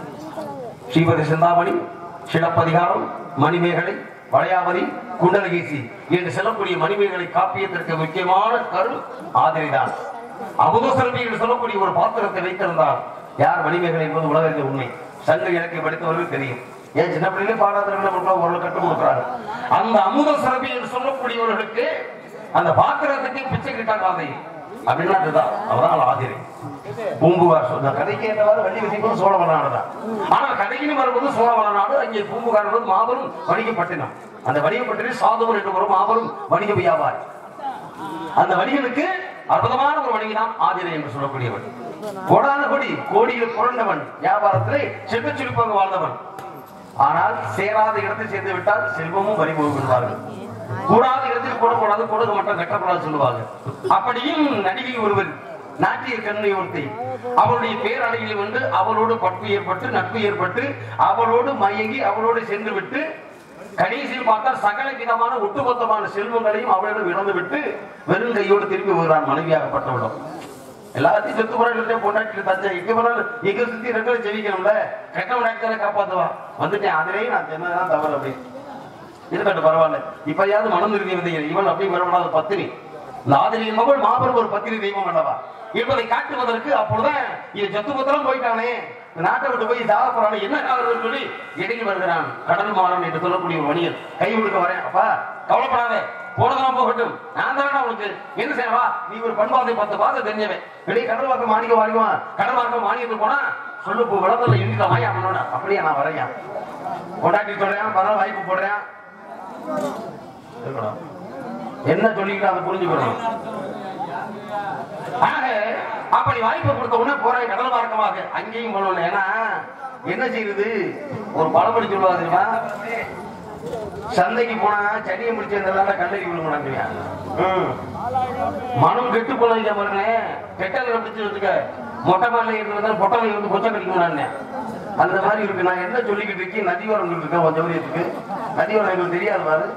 ஸ்ரீமதி சிந்தாமணி சிலப்பதிகாரம் மணிமேகலை வளையாபதி குண்டலகேசி என்று சொல்லக்கூடிய மணிமேகலை காப்பியத்திற்கு முக்கியமான கரு ஆதிரிதான் அமுதசரபி என்று சொல்லக்கூடிய ஒரு பாத்திரத்தை வைத்திருந்தார் யார் மணிமேகலை என்பது உலகத்தில் உண்மை சங்க இலக்கிய படித்தவர்கள் தெரியும் ஏன் சின்ன பிள்ளைகளே பாடாதவர்கள் ஓரளவு கற்றுக் கொடுக்குறாங்க அந்த அமுத சிறப்பி என்று சொல்லக்கூடியவர்களுக்கு அந்த பாத்திரத்துக்கு பிச்சை கிட்டாங்க அப்படின்னா அதுதான் அவரால் ஆதிரி பூம்புகார் சொன்ன கதைக்கு ஏற்றவாறு வள்ளி விதிக்கும் சோழவள நாடு தான் ஆனால் கதையிலும் வரும்போது சோழவள நாடு அங்கே பூம்புகார் என்பது மாபெரும் வணிகப்பட்டினம் அந்த வணிகப்பட்டினம் சாதுவன் என்று ஒரு மாபெரும் வணிக வியாபாரி அந்த வணிகனுக்கு அற்புதமான ஒரு வணிகனாம் ஆதிரை என்று சொல்லக்கூடியவன் கோடான கொடி கோடியில் புரண்டவன் வியாபாரத்திலே செல்வ சுருப்பாக வாழ்ந்தவன் ஆனால் சேராத இடத்தில் சேர்ந்து விட்டால் செல்வமும் வரிபோகும் என்பார்கள் கூடாத இடத்தில் கூடக்கூடாது கொடுக்க மட்டும் கட்டக்கூடாது சொல்லுவாங்க அப்படியும் நடிகை ஒருவர் நாட்டிய கண்ணை ஒருத்தி அவளுடைய பேரழகில் வந்து அவளோடு பட்பு ஏற்பட்டு நட்பு ஏற்பட்டு அவளோடு மயங்கி அவளோடு சென்று விட்டு கடைசியில் பார்த்தால் சகல விதமான ஒட்டுமொத்தமான செல்வங்களையும் அவளிடம் இழந்து விட்டு வெறும் கையோடு திரும்பி வருகிறான் மனைவியாகப்பட்டவளும் எல்லாத்தையும் செத்து போறாங்க பொண்டாட்டி தஞ்சை எங்க போனாலும் எங்க சுத்தி ரெண்டு ஜெயிக்கணும்ல கெட்ட விளையாட்டு காப்பாத்துவா வந்துட்டேன் அதிலேயும் நான் சொன்னதான் தவறு அப்படி இருக்கட்டும் பரவாயில்ல இப்பயாவது மனம் திரும்பி வந்தீங்க இவன் அப்படி வரப்படாத பத்தினி இந்த ஆதிரி என்பவள் மாபெரும் ஒரு பத்தினி தெய்வம் அல்லவா என்பதை காட்டுவதற்கு அப்பொழுதுதான் இது செத்து புத்திரம் போயிட்டானே இந்த நாட்டை விட்டு போய் சாக போறானே என்ன காரணம் சொல்லி இடையில் வருகிறான் கடல் மாறன் என்று சொல்லக்கூடிய ஒரு வணிகர் கை கொடுக்க வரேன் அப்பா கவலைப்படாதே போனதெல்லாம் போகட்டும் நான் தானே உனக்கு என்ன செய்யவா நீ ஒரு பண்பாதை பத்து பாதை தெரிஞ்சவன் வெளியே கடல் வாக்கம் மாணிக்க வாங்குவான் கடல் வாக்கம் மானியத்துக்கு போனா சொல்லு இப்போ விளம்பரம் எண்ணிட்ட வாயா அவனோட அப்படியே நான் வரையா கொண்டாட்டி சொல்றேன் பரவாயில்ல வாய்ப்பு போடுறேன் இருக்கணும். என்ன சொல்லிக்கிட்டு அதை புரிஞ்சுக்கணும் ஆக அப்படி வாய்ப்பு கொடுத்த உடனே போறேன் கடல் மார்க்கமாக அங்கேயும் போகணும் ஏன்னா என்ன செய்யுது ஒரு பழமொழி சொல்லுவா தெரியுமா சந்தைக்கு போனா சனியை முடிச்சிருந்ததால கல்லறி விழுங்க மனம் கெட்டு போனது பாருங்களேன் கெட்டதை பிடிச்சு வச்சுக்க மொட்டை மேல இருந்ததா பொட்டலை வந்து கொச்சை கடிக்கணும் அந்த மாதிரி இருக்கு நான் என்ன சொல்லிக்கிட்டு இருக்கேன் நதியோரம் இருக்கேன் கொஞ்சம் இருக்கு நதியோரம் எங்களுக்கு தெரியாது பாரு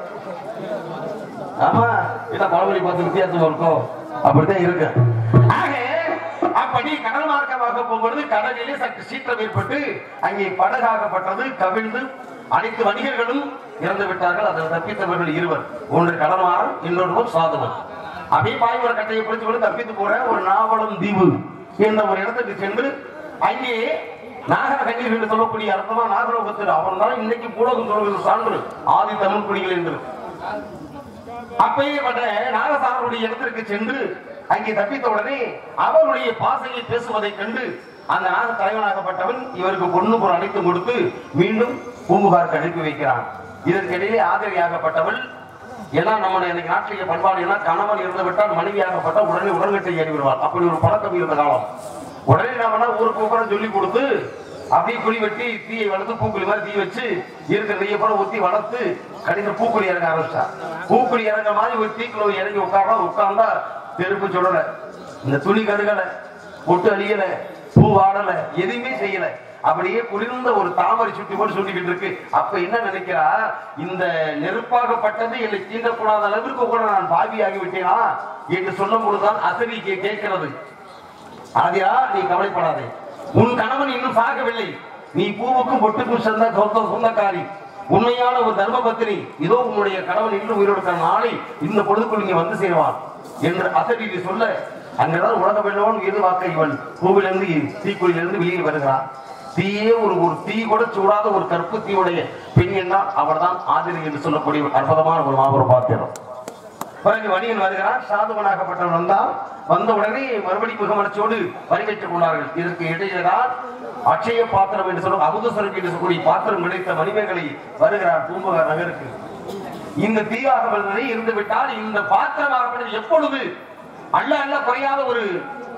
ஆமா இதான் பழமொழி பார்த்து வித்தியாசம் இருக்கும் அப்படித்தான் இருக்கு ஆக அப்படி கடல் மார்க்கமாக போகும்பொழுது கடலிலே சற்று சீற்றம் ஏற்பட்டு அங்கே படகாகப்பட்டது கவிழ்ந்து அனைத்து வணிகர்களும் இறந்து விட்டார்கள் அதில் தப்பித்தவர்கள் இருவர் ஒன்று கடல்மாறன் இன்னொருவர் சாதுவன் அப்படியே பாய்மர கட்டையை பிடிச்சு கொண்டு தப்பித்து போற ஒரு நாவலம் தீவு என்ற ஒரு இடத்துக்கு சென்று அங்கே நாகர கண்ணீர் என்று சொல்லக்கூடிய அர்த்தமா நாகலோகத்தில் அவன் தான் இன்னைக்கு பூலகம் சொல்வது சான்று ஆதி தமிழ் குடிகள் என்று அப்பேற்பட்ட நாகசாரனுடைய இடத்திற்கு சென்று அங்கே தப்பித்த உடனே அவருடைய பாசையை பேசுவதைக் கண்டு அந்த நாக தலைவனாகப்பட்டவன் இவருக்கு பொண்ணு பொருள் அனைத்து கொடுத்து மீண்டும் பூம்புகாருக்கு அனுப்பி வைக்கிறான் இதற்கிடையிலே ஆதரவியாகப்பட்டவள் ஏன்னா நம்முடைய இன்னைக்கு நாட்டிய பண்பாடு என்ன கணவன் இருந்து விட்டால் மனைவியாகப்பட்ட உடனே உடன்கட்டை ஏறி விடுவார் அப்படி ஒரு பழக்கம் இருந்த காலம் உடனே நாம ஊருக்கு உட்கார சொல்லி கொடுத்து அப்படியே குழி வெட்டி தீயை வளர்த்து பூக்குழி மாதிரி தீ வச்சு இருக்கிற நெய்யை கூட ஊத்தி வளர்த்து கடைசியில் பூக்குழி இறங்க ஆரம்பிச்சா பூக்குழி இறங்க மாதிரி ஒரு தீக்குள்ள இறங்கி உட்காரலாம் உட்கார்ந்தா தெருப்பு சொல்லல இந்த துணி கருகல பொட்டு அழியல பூ வாடல எதுவுமே செய்யல அப்படியே குளிர்ந்த ஒரு தாமரை சுட்டி போட்டு சொல்லிக்கிட்டு இருக்கு அப்ப என்ன நினைக்கிறா இந்த நெருப்பாகப்பட்டது என்னை தீண்டக்கூடாத அளவிற்கு கூட நான் பாவியாகி விட்டேனா என்று சொல்லும் பொழுதுதான் அசதி கே- கேட்கிறது ஆதியா நீ கவலைப்படாதே உன் கணவன் இன்னும் சாகவில்லை நீ பூவுக்கும் பொட்டுக்கும் சொந்த சொந்த சொந்தக்காரி உண்மையான ஒரு தர்ம பத்தினி இதோ உன்னுடைய கணவன் இன்னும் உயிரோடு நாளை இந்த பொழுதுக்குள் இங்கே வந்து சேருவான் என்று அசடி சொல்ல அங்கதான் உலக வெள்ளவன் எது வாக்க இவன் பூவிலிருந்து தீக்குழியிலிருந்து வெளியே வருகிறான் தீயே ஒரு ஒரு தீ கூட சூடாத ஒரு கற்பு தீவுடைய பெண் என்றால் அவர்தான் ஆதிரி என்று சொல்லக்கூடிய ஒரு அற்புதமான ஒரு மாபெரும் பாத்திரம் பிறகு வணிகன் வருகிறான் சாதுவனாகப்பட்டவன் வந்தான் வந்த உடனே மறுபடி முகமலர்ச்சியோடு வரவேற்றுக் கொண்டார்கள் இதற்கு இடையில்தான் அட்சய பாத்திரம் என்று சொல்லும் அமுதஸ்வரம் என்று சொல்லக்கூடிய பாத்திரம் கிடைத்த மணிமேகலை வருகிறார் பூம்புகார் நகருக்கு இந்த தீவாக வந்ததை இருந்து விட்டால் இந்த பாத்திரமாகப்பட்டது எப்பொழுது அல்ல அல்ல குறையாத ஒரு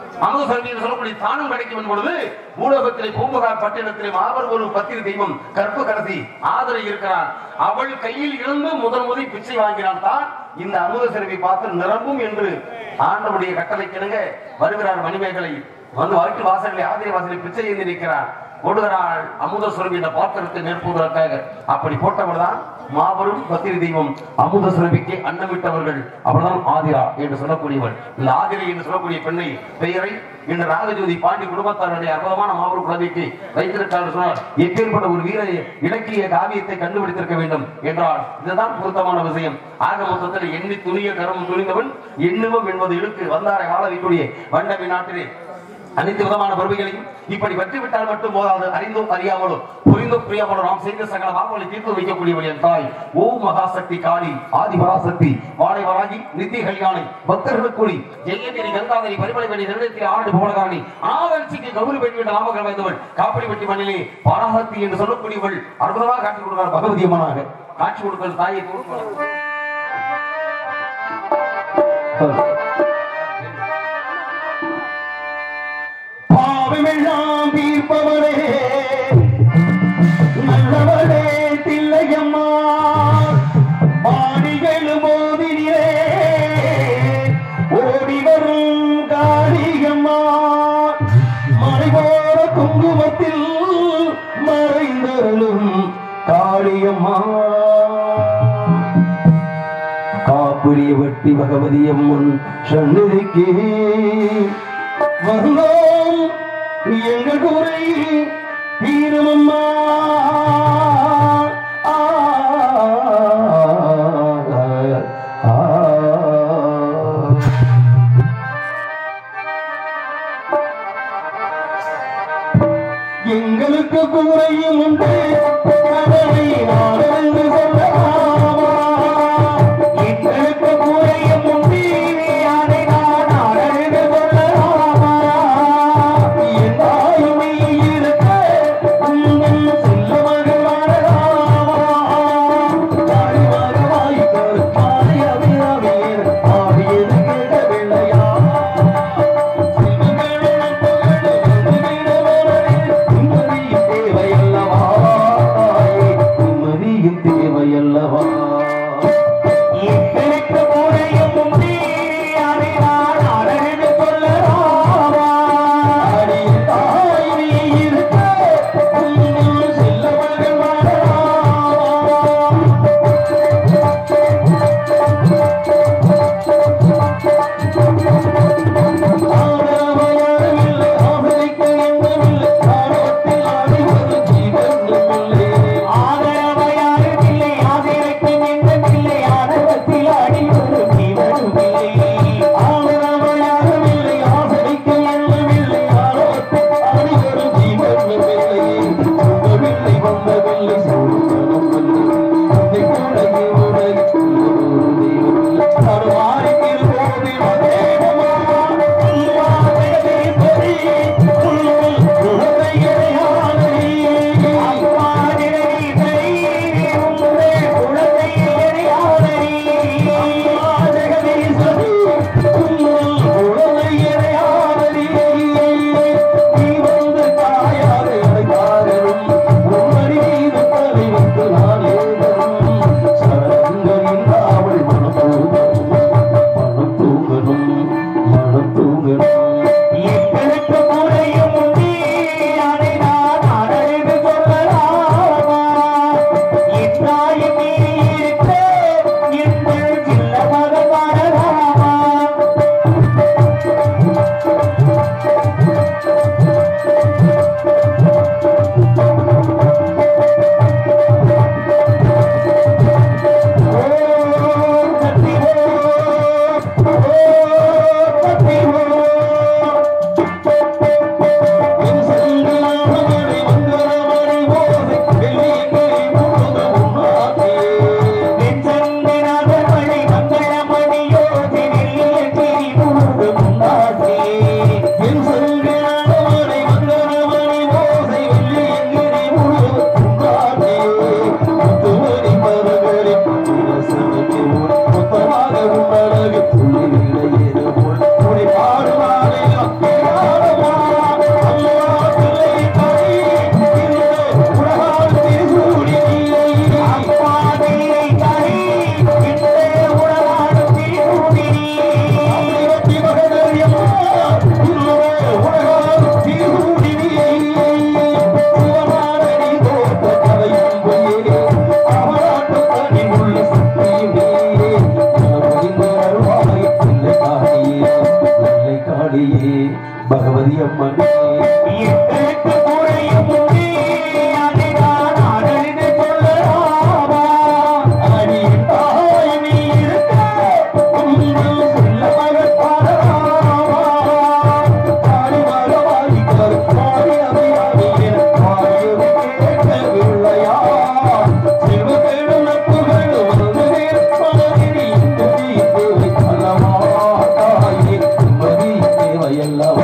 அமுதசரவி என்று சொல்லக்கூடிய தானும் கிடைக்கும் பொழுது ஊடகத்திலே பூம்புகார் பட்டினத்திலே மாபெரும் ஒரு பத்திரி தெய்வம் கற்பு கரசி ஆதரை இருக்கிறார் அவள் கையில் இருந்து முதல் முதல் பிச்சை வாங்கினான் தான் இந்த அமுதசரவி பார்த்து நிரம்பும் என்று ஆண்டவுடைய கட்டளை கிணங்க வருகிறார் மணிமேகலை வந்து வாய்க்கு வாசலில் ஆதிரை வாசலில் பிச்சை ஏந்தி நிற்கிறார் போடுகிறாள் அமுத சுரபி என்ற பாத்திரத்தை நிரப்புவதற்காக அப்படி போட்டவள் தான் மாபெரும் பத்திரி தெய்வம் அமுத சுரபிக்கு அன்னமிட்டவர்கள் அவர்தான் ஆதிரா என்று சொல்லக்கூடியவள் இந்த ஆதிரை என்று சொல்லக்கூடிய பெண்ணை பெயரை இந்த ராகஜோதி பாண்டி குடும்பத்தாருடைய அற்புதமான மாபெரும் குழந்தைக்கு வைத்திருக்கார் என்று சொன்னார் எப்பேற்பட்ட ஒரு வீர இலக்கிய காவியத்தை கண்டுபிடித்திருக்க வேண்டும் என்றால் இதுதான் பொருத்தமான விஷயம் ஆக மொத்தத்தில் எண்ணி துணிய கரம் துணிந்தவன் எண்ணுவம் என்பது இழுக்கு வந்தாரை வாழ வைக்கூடிய வண்டவி நாட்டிலே அனைத்து விதமான பொறுமைகளையும் இப்படி வெற்றி விட்டால் மட்டும் போதாது அறிந்தும் அறியாமலும் புரிந்தும் புரியாமலும் நாம் செய்த சகல பாவங்களை தீர்த்து வைக்கக்கூடியவள் என் தாய் ஓம் மகாசக்தி காளி ஆதி மகாசக்தி வாழை வராகி நித்திய கல்யாணி பக்தர்களுக்குடி ஜெயகிரி கங்காதரி பரிமளவெளி நிறுவனத்தில் ஆண்டு போலகாணி ஆவர்ச்சிக்கு கௌரி பெண் என்ற நாமங்கள் வாய்ந்தவள் காப்பிடிப்பட்டி மண்ணிலே பராசக்தி என்று சொல்லக்கூடியவள் அற்புதமாக காட்சி கொடுக்கிறார் பகவதி அம்மனாக காட்சி கொடுக்கிற தாயை கொடுக்கிறார் பாவமெல்லாம் தீர்ப்பவரே நல்லவளே தில்லையம்மா பாடிகள் மோதினிலே ஓடி வரும் காளியம்மா மறைவோர குங்குமத்தில் மறைந்தருளும் காளியம்மா காப்புரிய வட்டி பகவதி அம்மன் சன்னதிக்கு வந்தோம் எங்கள் குறை தீரமம்மா ஆ, ஆ, ஆ. எங்களுக்கு கூரையும் உண்டு கதவை நாடென்று சொல்லலாமா எங்களுக்கு கூரையும் உண்டு அதை நான் நாடென்று சொல்லலாமா என் தாயுமை இருக்க உங்கள் பகவதி அம்மனே எங்களுக்கு குறையும் முன்னே அதுதான் அடலிது சொல்லலாமா அடியின் தாய் நீ இருக்க உங்கள் சொல்ல மகள் பாடலாமா பாடி வர வாரிக்கர் பாடி அபியாமியின் பாடியது கேட்க வில்லையா சிறுகேடும் நட்புகள் வந்து நேர்ப்பதில் இந்த தேவை அல்லவா தாயே மதி தேவை அல்லவா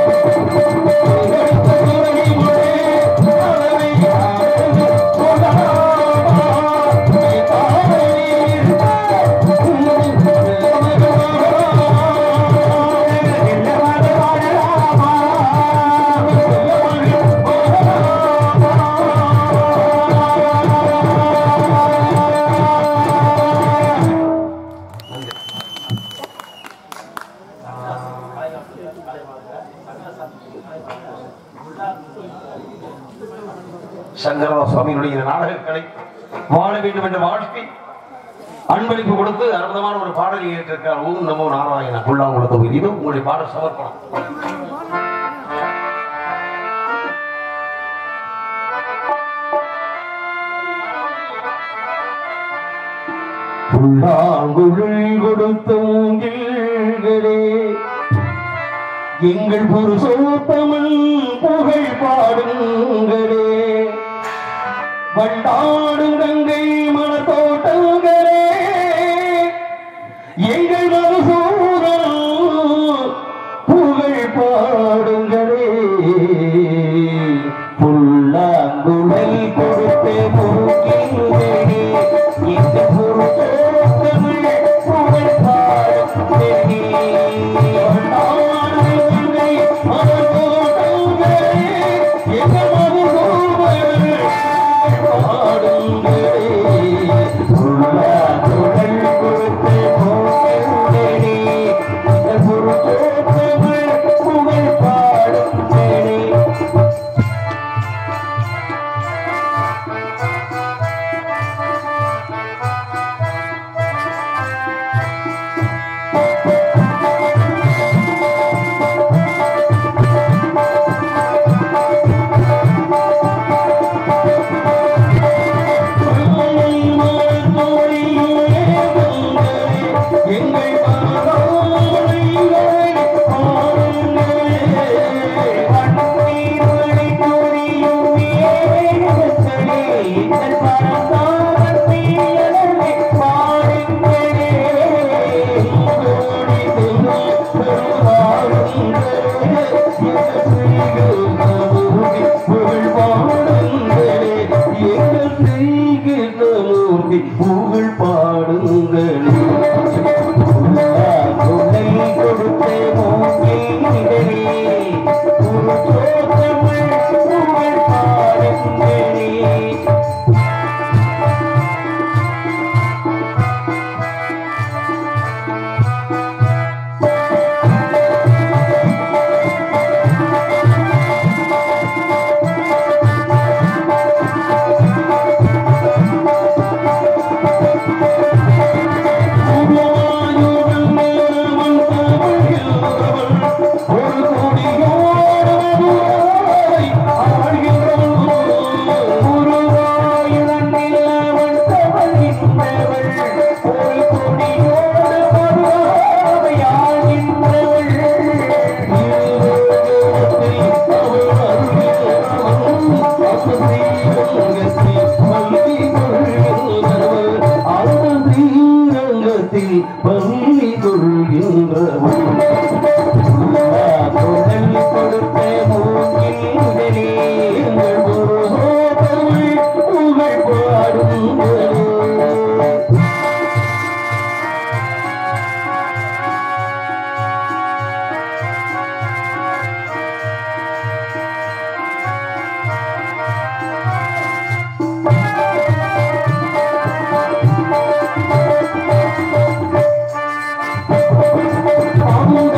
சங்கரதாஸ் சுவாமிகளுடைய நாடகங்களை வாழ வேண்டும் என்ற வாழ்க்கை அன்பளிப்பு கொடுத்து அற்புதமான ஒரு பாடலை ஏற்றிருக்கார் ஓம் நமோ நாராயண புல்லாங்குளத்து இது உங்களுடைய பாடல் சமர்ப்பணம் புல்லாங்குழல் கொடுத்த மூங்கில்களே எங்கள் புருஷோத்தமன் புகழ் பாடுங்களே வண்டாடும் கங்கை மனத்தோட்டங்களே எங்கள் மதுசூரன் புகழ் பாடுங்களே புல்லாங்குழல் கொடுத்த மூங்கில்களே எங்கள் புருஷோத்தமன் புகழ் பாடுங்களே வண்டாடும் கங்கை மனத்தோட்டங்களே எங்கள் மதுசூரன் புகழ் பாடுங்களே உன்னை கொடுத்த மூங்கிலே புருஷோத்தமன் புகழ் பாடுங்களே பள்ளி கொள்கின்றவன் குரல் கொடுத்த மூங்கிலே எங்கள் குருகோதமை புகழ் பாடுங்களே பாம்பு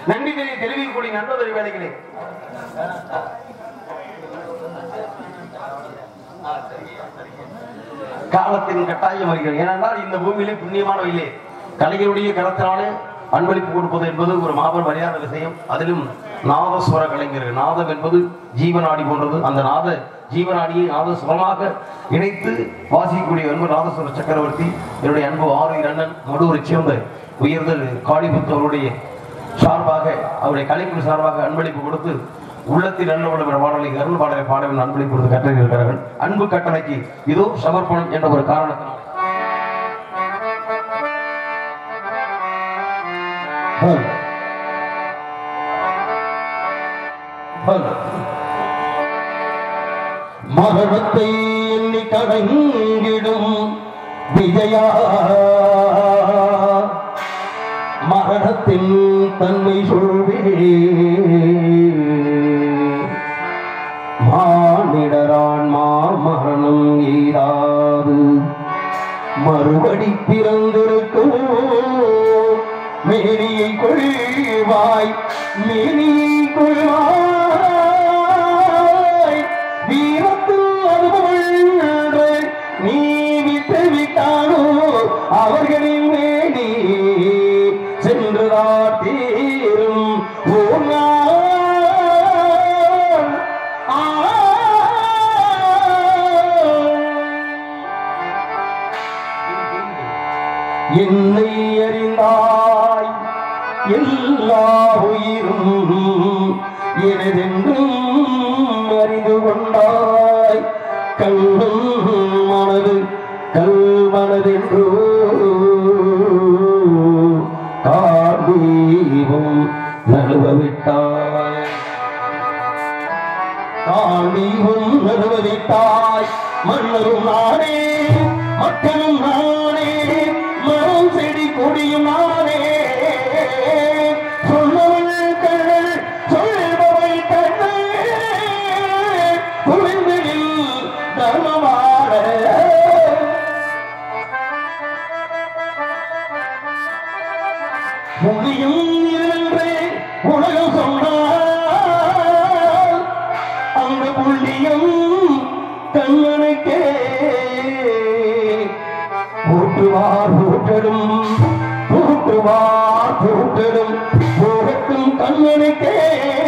நன்றி தெரிய தெரிவிக்கக்கூடிய நண்பதறி வேலைகளே காலத்தின் கட்டாயம் வருகிறது ஏனென்றால் இந்த பூமியிலே புண்ணியமானவையிலே கலைஞருடைய கரத்தினாலே அன்பளிப்பு கொடுப்பது என்பது ஒரு மாபெரும் மரியாதை விஷயம் அதிலும் நாதஸ்வர கலைஞர்கள் நாதம் என்பது ஜீவநாடி போன்றது அந்த நாத ஜீவநாடியை நாதஸ்வரமாக இணைத்து வாசிக்கக்கூடிய அன்பு நாதஸ்வர சக்கரவர்த்தி என்னுடைய அன்பு ஆறு அண்ணன் மடுவரை சேர்ந்த உயர்ந்த காளிபுத்து அவருடைய சார்பாக அவருடைய கலைக்குழு சார்பாக அன்பளிப்பு கொடுத்து உள்ளத்தில் நல்ல உள்ள பாடலை அருள் பாடலை பாடவின் அன்பளிப்பு கொடுத்து கட்டளை இருக்கிறார்கள் அன்பு கட்டளைக்கு இதோ சமர்ப்பணம் என்ற ஒரு காரணத்தினால் மரணத்தை எண்ணி கடங்கிடும் விஜயா மரணத்தின் தன்மை சொல்வே மானிடரான் மரணம் ஈராது மறுபடி பிறந்திருக்கும் மேனியை கொள்வாய் மேனியை கொள்வாய் வீரத்தில் அனுபவங்கள் நீ விட்டு விட்டானோ அவர்களின் மேனி சென்றுதான் தீரும் ஓர் நாள். ஆ என்னை அறிந்தாய் எல்லா உயிரும் எனதென்றும் அறிந்து கொண்டாய் கல்லும் மனது கல்மனதென்றோ காதீபம் நழுவவிட்டாய் காண்டீவும் நழுவவிட்டாய் மன்னரும் நானே மக்களும் நானே மரம் செடி கொடியும் நானே சொன்னவள் கண்ணல் சொல்பவள் கண்ணல் குவிந்தலில் தர்மமான புலியும் என்று உலகம் சொன்னார் அந்த புள்ளியும் கண்ணனுக்கே ஊற்றுவார் ஊற்றடும் ஊற்றுவார் ஊற்றடும் போகட்டும் கண்ணனுக்கே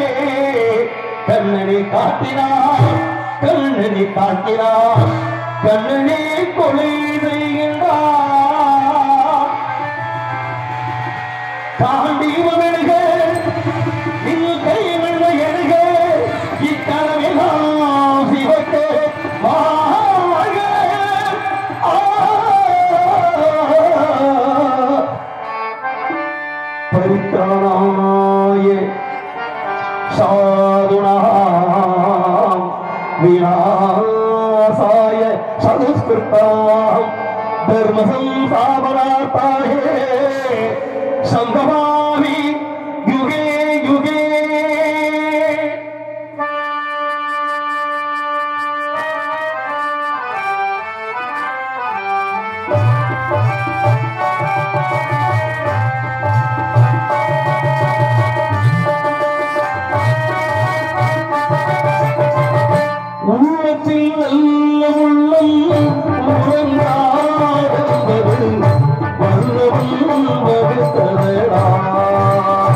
கண்ணனை காட்டினார் கண்ணனை காட்டினார் கண்ணனே கொலை செய்கின்றார் தாண்டி வருக நில் கை வெள்ள எழுக இக்கனவெல்லாம் சிவக்க வாழ்க ஆ. பரித்ராணாய சாதுணாம் விநாசாய சதுஸ்கிருத்தாம் தர்ம சம்சாபனாத்தாயே சம்பவாமி யுகே யுகே உள்ளத்தில் நல்ல உள்ளம் உறங்காதது வல்லவன் வகுத்ததடா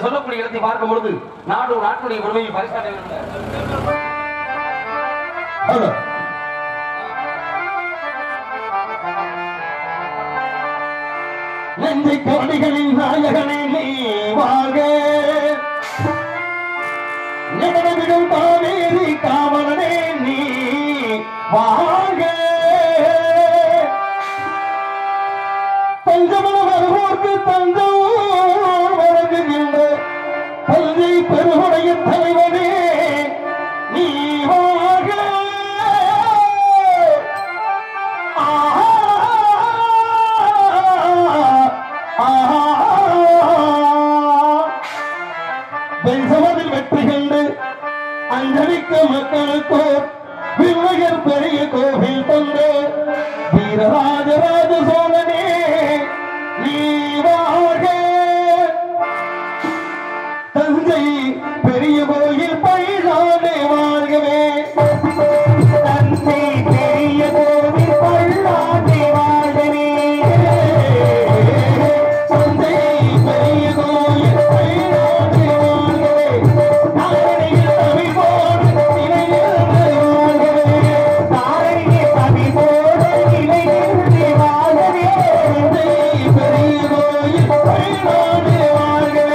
என்று சொல்லக்கூடிய இடத்தை பார்க்கும் பொழுது நாடு நாட்டுடைய பெருமையை பரிசாட்ட வேண்டும் நெஞ்சை கோடிகளின் நாயகனே நீ வாங்க நிகழ்விடும் காவேரி காவலனே நீ வாங்க பஞ்சமன வருவோர்க்கு தஞ்சம் வழங்குகின்ற தஞ்சை பெருகுடைய தலைவனே நீ வாங்க பெஞ்சமதில் வெற்றி கண்டு அஞ்சலிக்க மக்களுக்கோ விண்ணகர் பெரிய கோவில் தந்து வீரராஜராஜ சோழனே நீ வாழ்க தஞ்சை பெரிய கோயில் பயிலாடே வாழ்கவே தஞ்சை பெரிய கோவில் பல்லாண்டே வாழ்கவே தஞ்சை பெரிய கோயில் பயிலாண்டே வாழ்கவே தாரணியில் தமிழ் போடு நிலையிருந்து வாழ்கவே தாரணியில் தமிழ் போடு நிலையிருந்து வாழ்கவே தஞ்சை பெரிய கோயில் பயிலாண்டே வாழ்கவே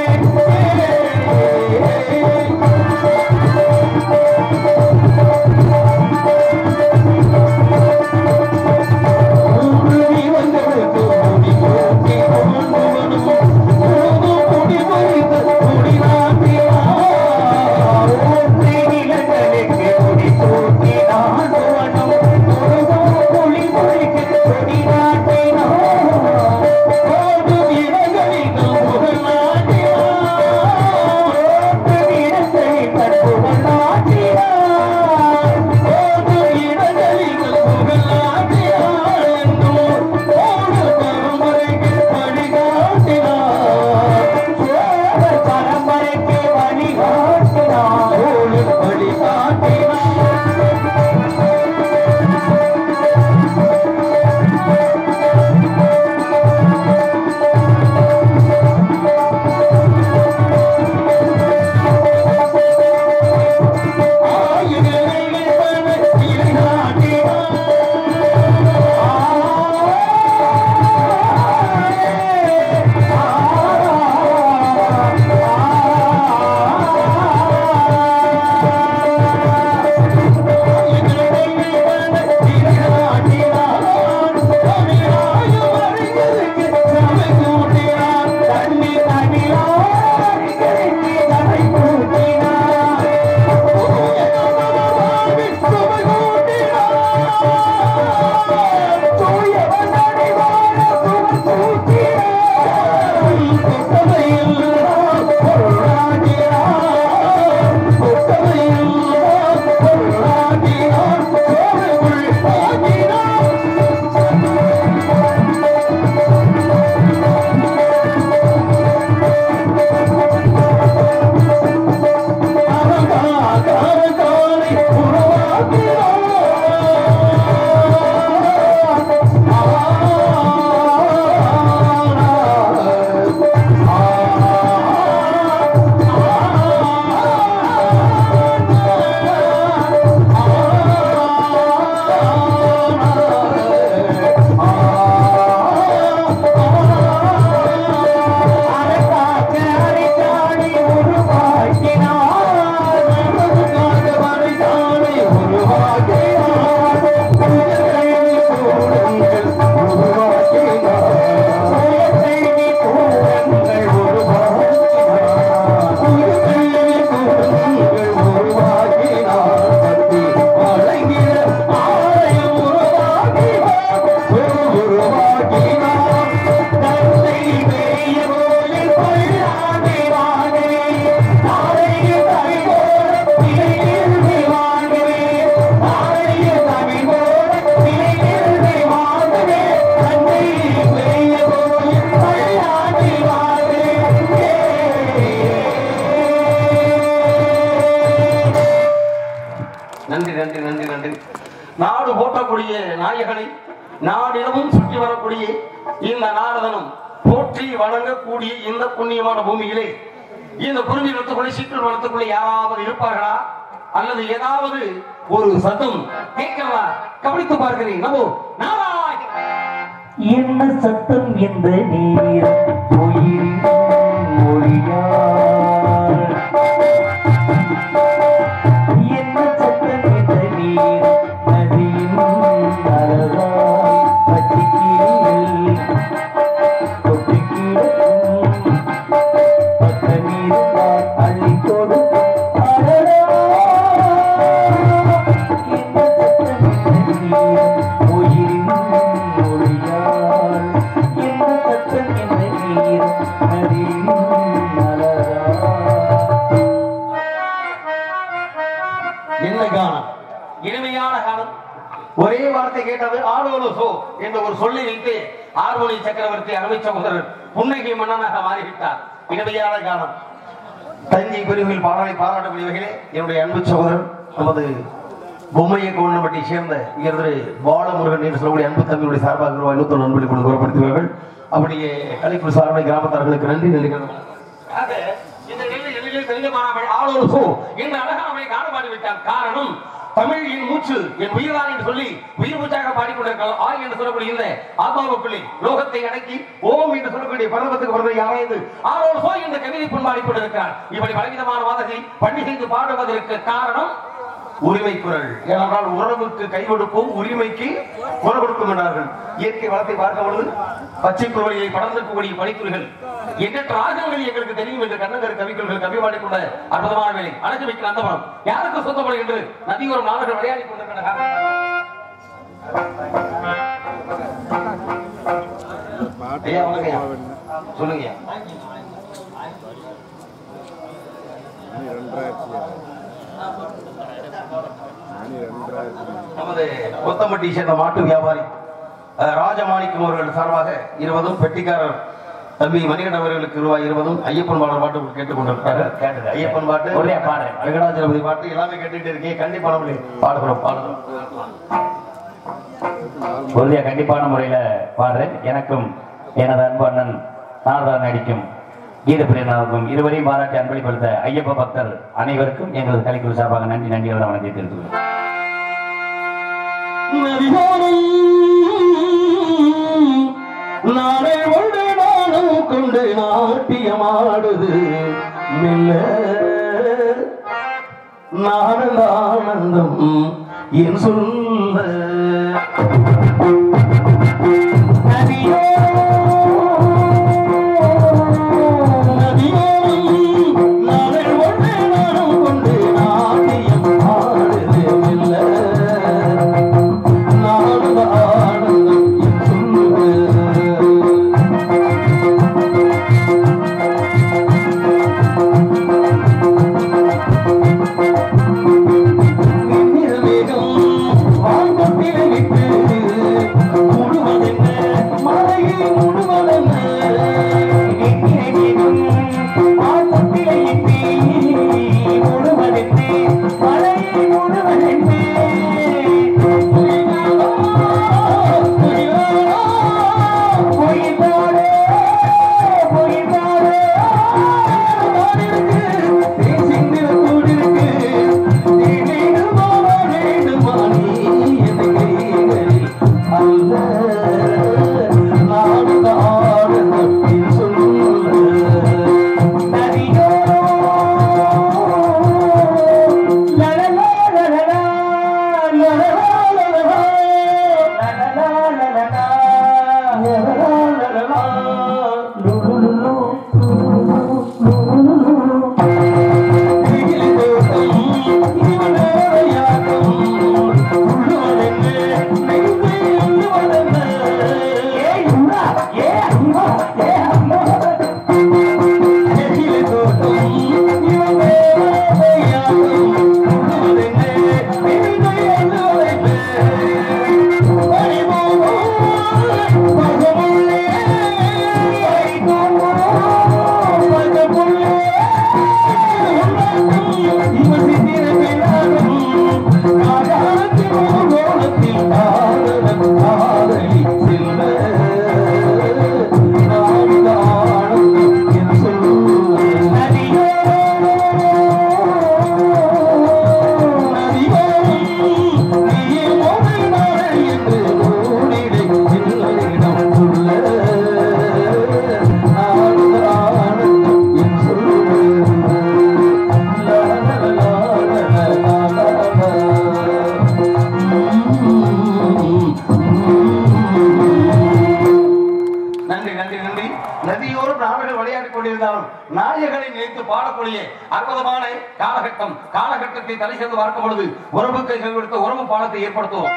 பரம்பரைக்கு வழிகாட்டினார் வழிகாட்டினார் நன்றி நன்றி நன்றி நன்றி நாடு போற்றக்கூடிய நாயகனை நாடிடமும் சுற்றி வரக்கூடிய இந்த நாரதனும் போற்றி வணங்கக்கூடிய இந்த புண்ணியமான பூமியிலே இந்த குருவி வளர்த்துக்குள்ளே சீட்டு வளர்த்துக்குள்ளே யாராவது இருப்பார்களா அல்லது ஏதாவது ஒரு சத்தம் கேட்கிறதா கவனித்து பார்க்கிறேன் நமோ நாராயண என்ன சத்தம் இந்த நீர் உயிரின் மொழியாள் என்ன சத்தம் இந்த நீர் நதியின் அழகாய் பச்சிக்கீழில் தொட்டு கிடக்கும் பக்கமீதுதான் அள்ளி கொடுக்கும் அடடா என்ன சத்தம் இந்த நீர் உயிரின் மொழியாள் என்ன சத்தம் இந்த நீர் நதியின் அழகாய் என்ன கானம் இனிமையான கானம் ஒரே வார்த்தை கேட்டது ஆளோலோ சோ என்ற ஒரு சொல்லி வைத்து ஆர்மோனி சக்கரவர்த்தி அருமை சகோதரர் புன்னகை மன்னனாக மாறிவிட்டார் இனிமையான கானம் தஞ்சை பிரிவில் பாடலை பாராட்டக்கூடியவர்களே என்னுடைய அன்பு சகோதரர் நமது பொம்மையை கோவனப்பட்டி சேர்ந்த இங்கிருந்து பாலமுருகன் என்று சொல்லக்கூடிய அன்பு தம்பியுடைய சார்பாக ரூபாய் நூத்தி நண்பர்களை கொண்டு வரப்படுத்துவார்கள் அப்படியே கலைப்பு சார்பை கிராமத்தார்களுக்கு நன்றி நன்றிகள் ஆக, இந்த நிலை எளிதில் தெரிந்து மாறாமல் ஆளோடு சோ என்று அழகாமை காணப்பாடி விட்டார் காரணம் தமிழ் என் மூச்சு என் உயிர்தான் என்று சொல்லி உயிர் மூச்சாக பாடிக்கொண்டிருக்கிறார் ஆய் என்று சொல்லக்கூடிய இந்த ஆத்மாவுக்குள்ளே லோகத்தை அடக்கி ஓம் என்று சொல்லக்கூடிய பருவத்துக்கு பிறந்த யாராவது ஆளோடு சோ என்ற கவிதை பாடிக்கொண்டிருக்கிறார் இப்படி பலவிதமான வாதத்தை பண்டிகைக்கு பாடுவதற்கு காரணம் உரிமை குரல் ஏனென்றால் உறவுக்கு கை கொடுப்போம் உரிமைக்கு குரல் கொடுக்கும் என்றார்கள் இயற்கை வளத்தை பார்க்க பொழுது பச்சை குரலியை படர்ந்திருக்கக்கூடிய பனித்துளிகள் எண்ணற்ற ராகங்கள் எங்களுக்கு தெரியும் என்று கண்ணகர் கவிக்குள்கள் கவி பாடிக்கொண்ட அற்புதமான வேலை அழைச்சு வைக்கிற அந்த படம் யாருக்கு சொந்தப்படும் என்று நதியோரம் நாடுகள் விளையாடி கொண்டிருக்கிற காரணம். ஐயா வணக்கம் ஐயா. சொல்லுங்க ஐயா. நமது கொத்தம்பட்டி சேர்ந்த மாட்டு வியாபாரி அஹ், ராஜமாணிக்கம் அவர்கள் சார்பாக இருபதும் பெட்டிக்காரர் தம்பி மணிகண்டன் அவர்களுக்கு ரூபாய் இருபதும் ஐயப்பன் பாடல் பாட்டு கேட்டுக் கொண்டிருக்காரு கேட்டுக்க. ஐயப்பன் பாட்டு ஒரே பாடு. வெங்கடாஜலபதி பாட்டு எல்லாமே கேட்டுட்டு இருக்கேன் கண்டிப்பா நம்மளே பாடுகிறோம் பாடுகிறோம் உறுதியா கண்டிப்பான முறையில பாடுறேன் எனக்கும் எனது அன்பு அண்ணன் நாரதா நடிக்கும் கீதப்பிரியனாருக்கும் இருவரையும் பாராட்டி அன்பளிப்படுத்த ஐயப்ப பக்தர் அனைவருக்கும் எங்களது கலைக்குழு சார்பாக நன்றி நன்றியோட வணங்கி தெரிவித்துள்ளோம் நாளை ஒன்று நானும் கொண்டு நாட்டியமாடுது மெல்ல நாடல் ஆனந்தம் என் சொல்ல நதியோ நதியோரம் நாளை ஒன்று நானும் கொண்டு நாட்டியம் ஆடுது மெல்ல நாடல் ஆனந்தம் என் சொல்ல நிறமேகம் வாழ்ந்த பிறவிட்டு முழுவதென்ன மழை இறைவனை நினைத்து பாடக்கூடிய அற்புதமான காலகட்டம் காலகட்டத்தை தலை சேர்ந்து பார்க்கும் பொழுது உறவுக்கு கைவிடுத்த உறவு பாலத்தை ஏற்படுத்துவோம்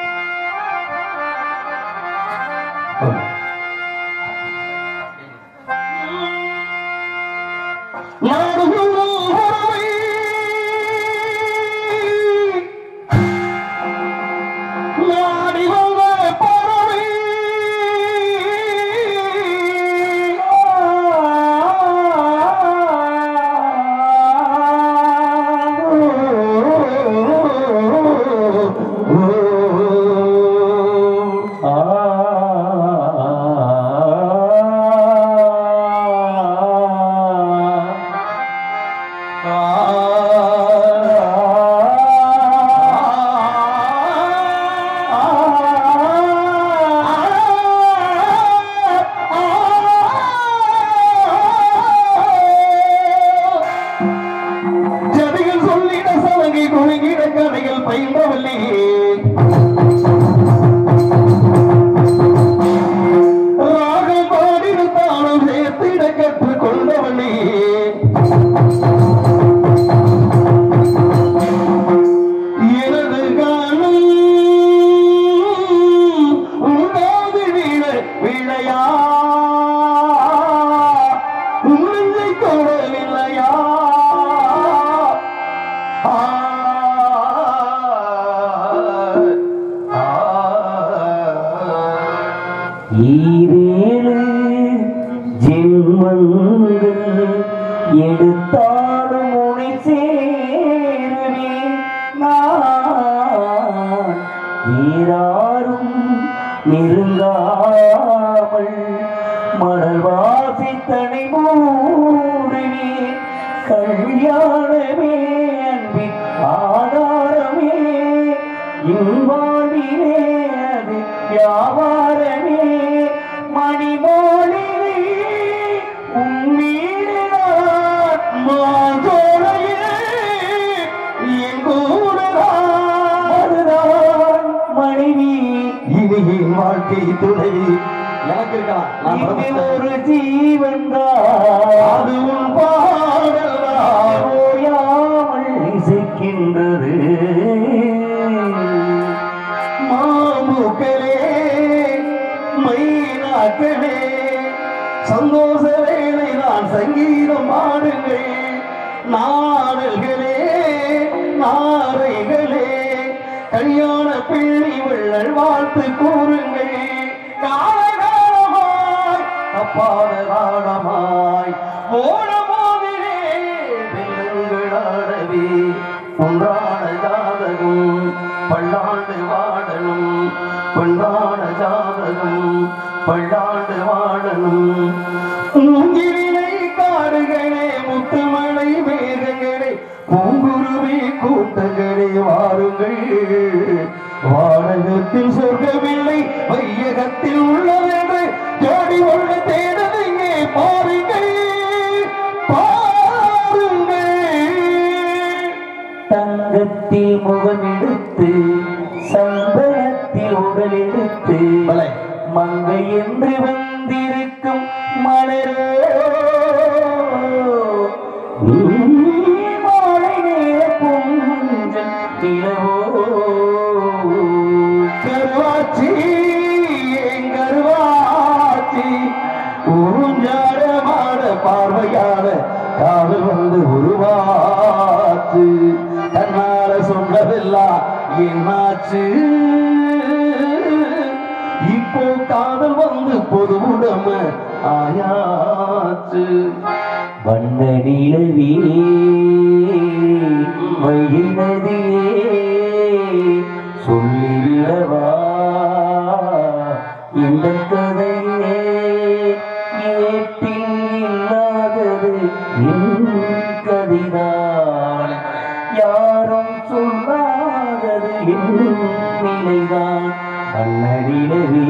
ஜதிகள் சொல்லிட சலங்கை குழுங்கிட கதைகள் பயின்றவில்லை ராகம் பாடிட தாளம் சேர்த்திட கற்றுக் கொண்டவள்ளி எனது காலம் உண்டாது வீழ விழையா உன்னை தொடவில்லையா ஆ, ஆ, ஈரேழு ஜென்மங்கள் எடுத்தாலும் உனை சேருவேன் நான் வீராரும் நெருங்காமல் மணல் வாசித்தனை மூடுவேன் கல்யாணமே அன்பின் ஆதாரமே இன்பாடினே அது வியாபாரமே மணிமோளிலே உன் வீடுதான் மாஞ்சோலையே என் கூடதான் அதுதான் மனைவி இனி என் வாழ்க்கை துணை எனக்கு இருக்கலாம் நான் இது பிரபஞ்ச- ஒரு ஜீவன் அது உன் பாடல்தான் ஓயாமல் இசைக்கின்றது மாமுக்களே மைனாக்களே சந்தோஷ வேளை நான் சங்கீதம் ஆடுங்கள் நாடல்களே நாரைகளே கல்யாண பிள்ளை வெள்ளல் வாழ்த்து கூறுங்கள் காலகாலமாய் அப்பாத காலமாய் போன போதிலே வெள்ளங்களாடவே ஒன்றான ஜாதகம் பல்லாண்டு வாழணும் பொன்னான ஜாதகம் பல்லாண்டு வாழணும் மூங்கிலை காடுகளே முத்துமலை மேகங்களே பூங்குருவி கூட்டங்களே வாருங்கள் வானகத்தில் சொர்க்கமில்லை வையகத்தில் உள்ளதென்று ஜோடி ஒன்று தேடலைங்கே பாருங்கள் பாருங்கள் தங்கத்தில் முகமெடுத்து சந்தனத்தில் உடல் எடுத்து பலே. மங்கை என்று வந்திருக்கும் மலரோ நீ மாலை நேர பூஞ்சல் நிலவோ கருவாச்சி என் கருவாச்சி ஊஞ்சாடமான பார்வையால காதல் வந்து உருவாச்சு தன்னால சொன்னதெல்லாம் என்னாச்சு இப்போ காதல் வந்து பொது உடம ஆயாச்சு வண்ண நிலவே வயல் நதியே சொல்லிவிடவா இந்த கதையே ஏட்டில் இல்லாதது என் கதைதான் யாரும் சொல்லாதது என் நிலைதான் வண்ண நிலவே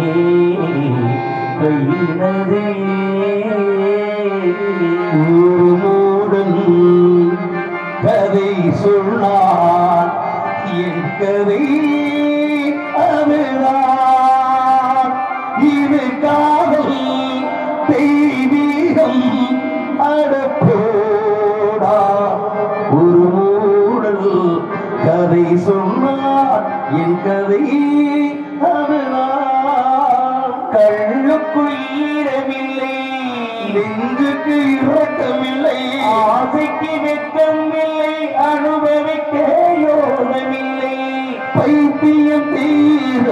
வயல் நதியே ஒரு மூடன் கதை சொன்னான் என் கதை அதுதான் இது காதல் தெய்வீகம் அடப்போ சொன்னார் என் கதை அதுதான் கள்ளுக்குள் ஈரமில்லை நெஞ்சுக்கு இறக்கமில்லை ஆசைக்கு வெட்கமில்லை அனுபவிக்க யோகமில்லை பைத்தியம் தீர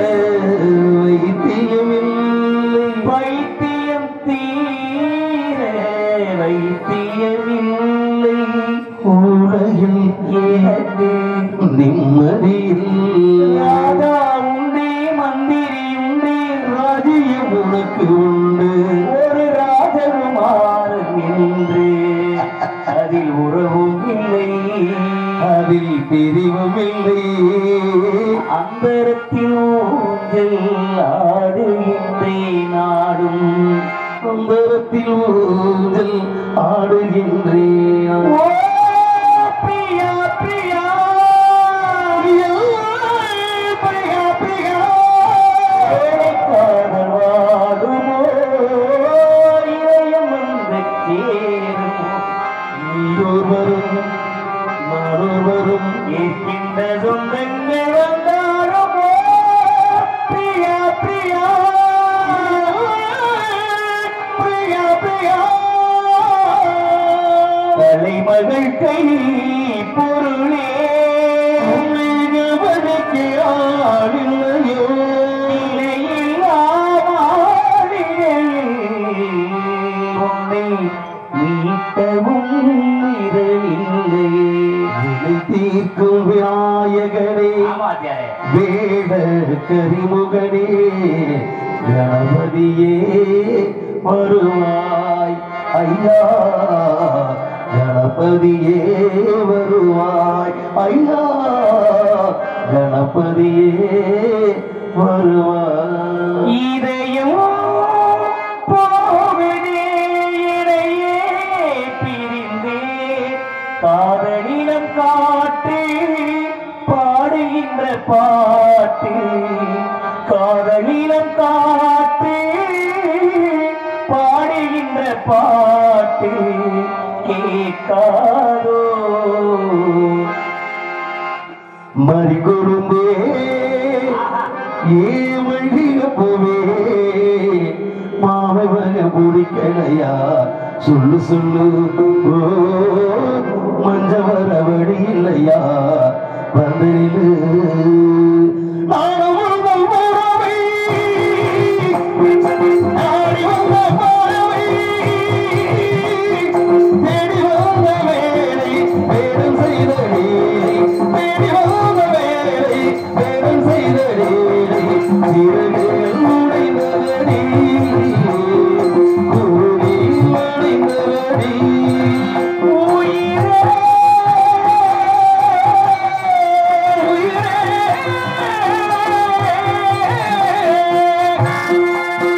வைத்தியமில்லை பைத்தியம் தீர வைத்தியமில்லை உலகில் ஏது நிம்மதியில் ராஜா உண்டே மந்திரி உண்டே ராஜ்யம் உனக்கு உண்டு ஒரு ராஜகுமாரன் என்று அதில் உறவும் இல்லை அதில் பிரிவும் இல்லை அந்தரத்தில் ஊஞ்சல் ஆடுகின்றே நாடும் அந்தரத்தில் ஊஞ்சல் ஆடுகின்றேன் பிரியா பிரியா பிரியா பிரியா காதல் வாடுமோ இதயம் வந்து சேரும் நீரொருவரும் மறுவரும் ஏற்கின்ற சொந்தங்கள் வந்தாருமோ பிரியா பிரியா பிரியா பிரியா தலைமகள் கை பொருளே மிகவனுக்கு ஆளில்லையோ உன்னை மீட்டவும் விரலில்லை வினை தீர்க்கும் விநாயகனே வேட கரிமுகனே கணபதியே வருவாய் ஐயா கணபதியே வருவாய் ஐயா கணபதியே வருவாய் இதயம் போவதே இடையே பிரிந்தே காதலிடம் காட்டு பாடுகின்ற பாட்டு காதலிடம் காட்டு பாடுகின்ற பாட்டு கேட்காதோ மறிகொழுந்தே ஏமழிய போவே மாமவக முடிக்கலையா சொல்லு சொல்லு ஓ, மஞ்ச வரவழி இல்லையா வந்திரு நானும் உங்கள் உறவை, நாடி வந்த பார்வை, தேடி வந்த வேலை, வேடம் செய்த வேலை, தேடி வந்த வேலை, வேடம் செய்த வேலை, சிறகுகள் உடைந்ததடி, கூடி மறைந்ததடி, உயிரே, உயிரே.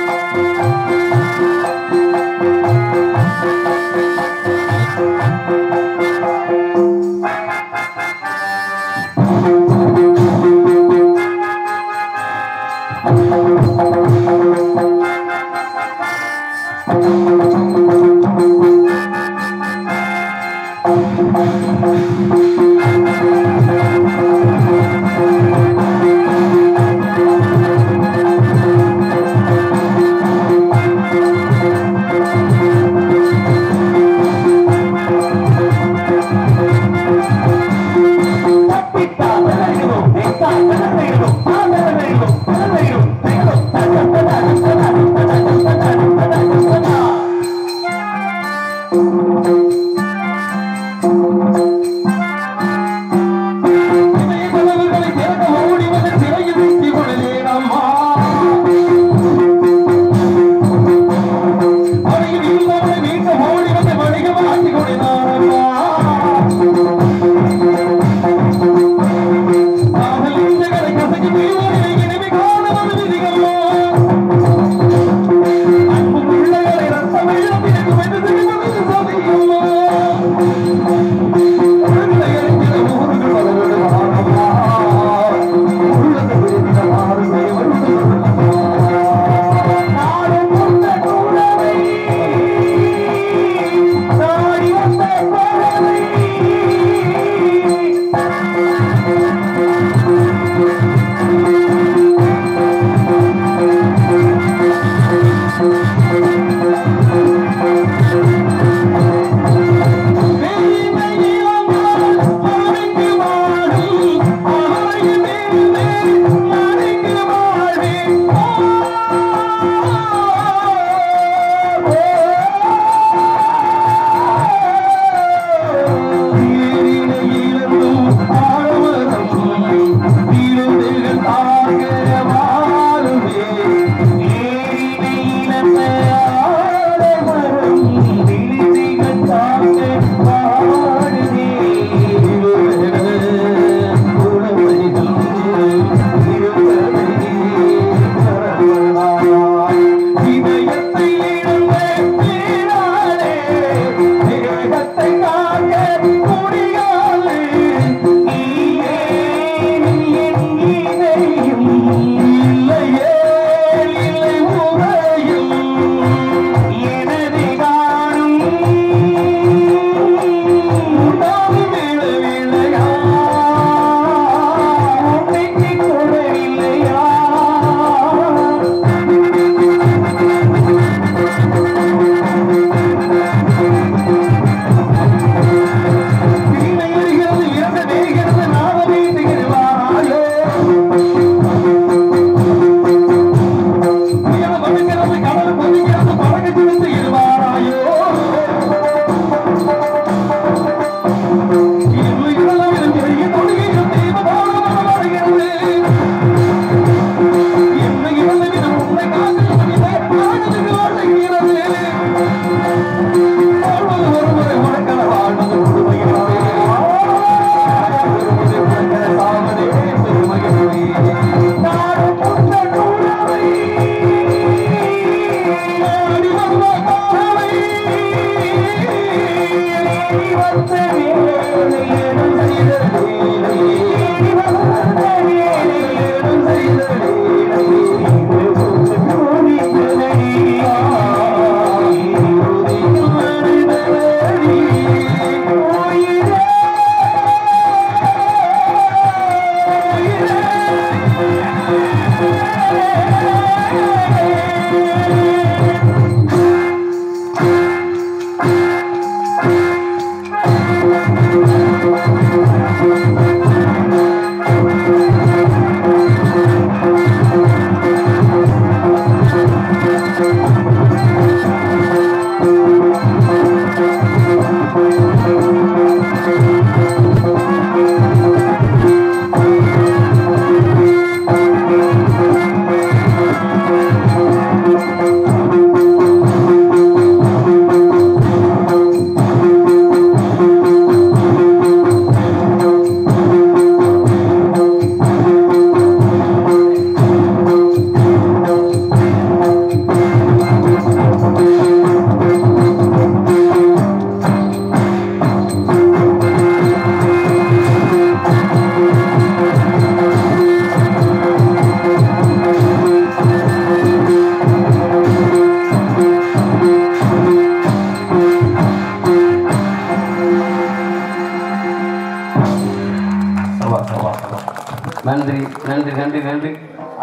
நன்றி நன்றி நன்றி நன்றி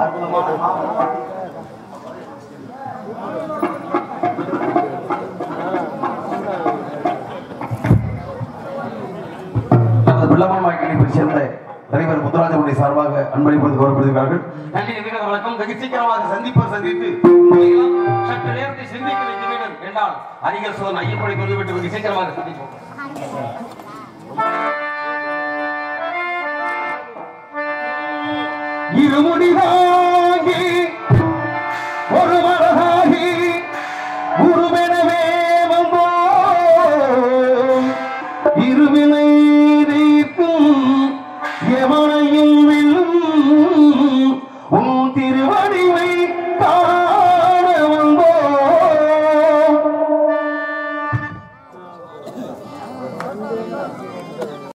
நமது பிள்ளமான் வாய்க்கணிப்பை சேர்ந்த தலைவர் முத்துராஜனுடைய சார்பாக அன்பளிப்பது கௌரவப்படுகிறார்கள் நன்றி நிகழ வணக்கம் வெகு சீக்கிரமாக சந்திப்போர் சந்தித்து உங்களையெல்லாம் சற்று நேரத்தை சிந்திக்க வைக்க வேண்டும் என்றால் அறிஞர் சோதன் ஐயப்படி கொண்டு விட்டு வெகு சீக்கிரமாக சந்திப்போம் இருமுடி வாங்கி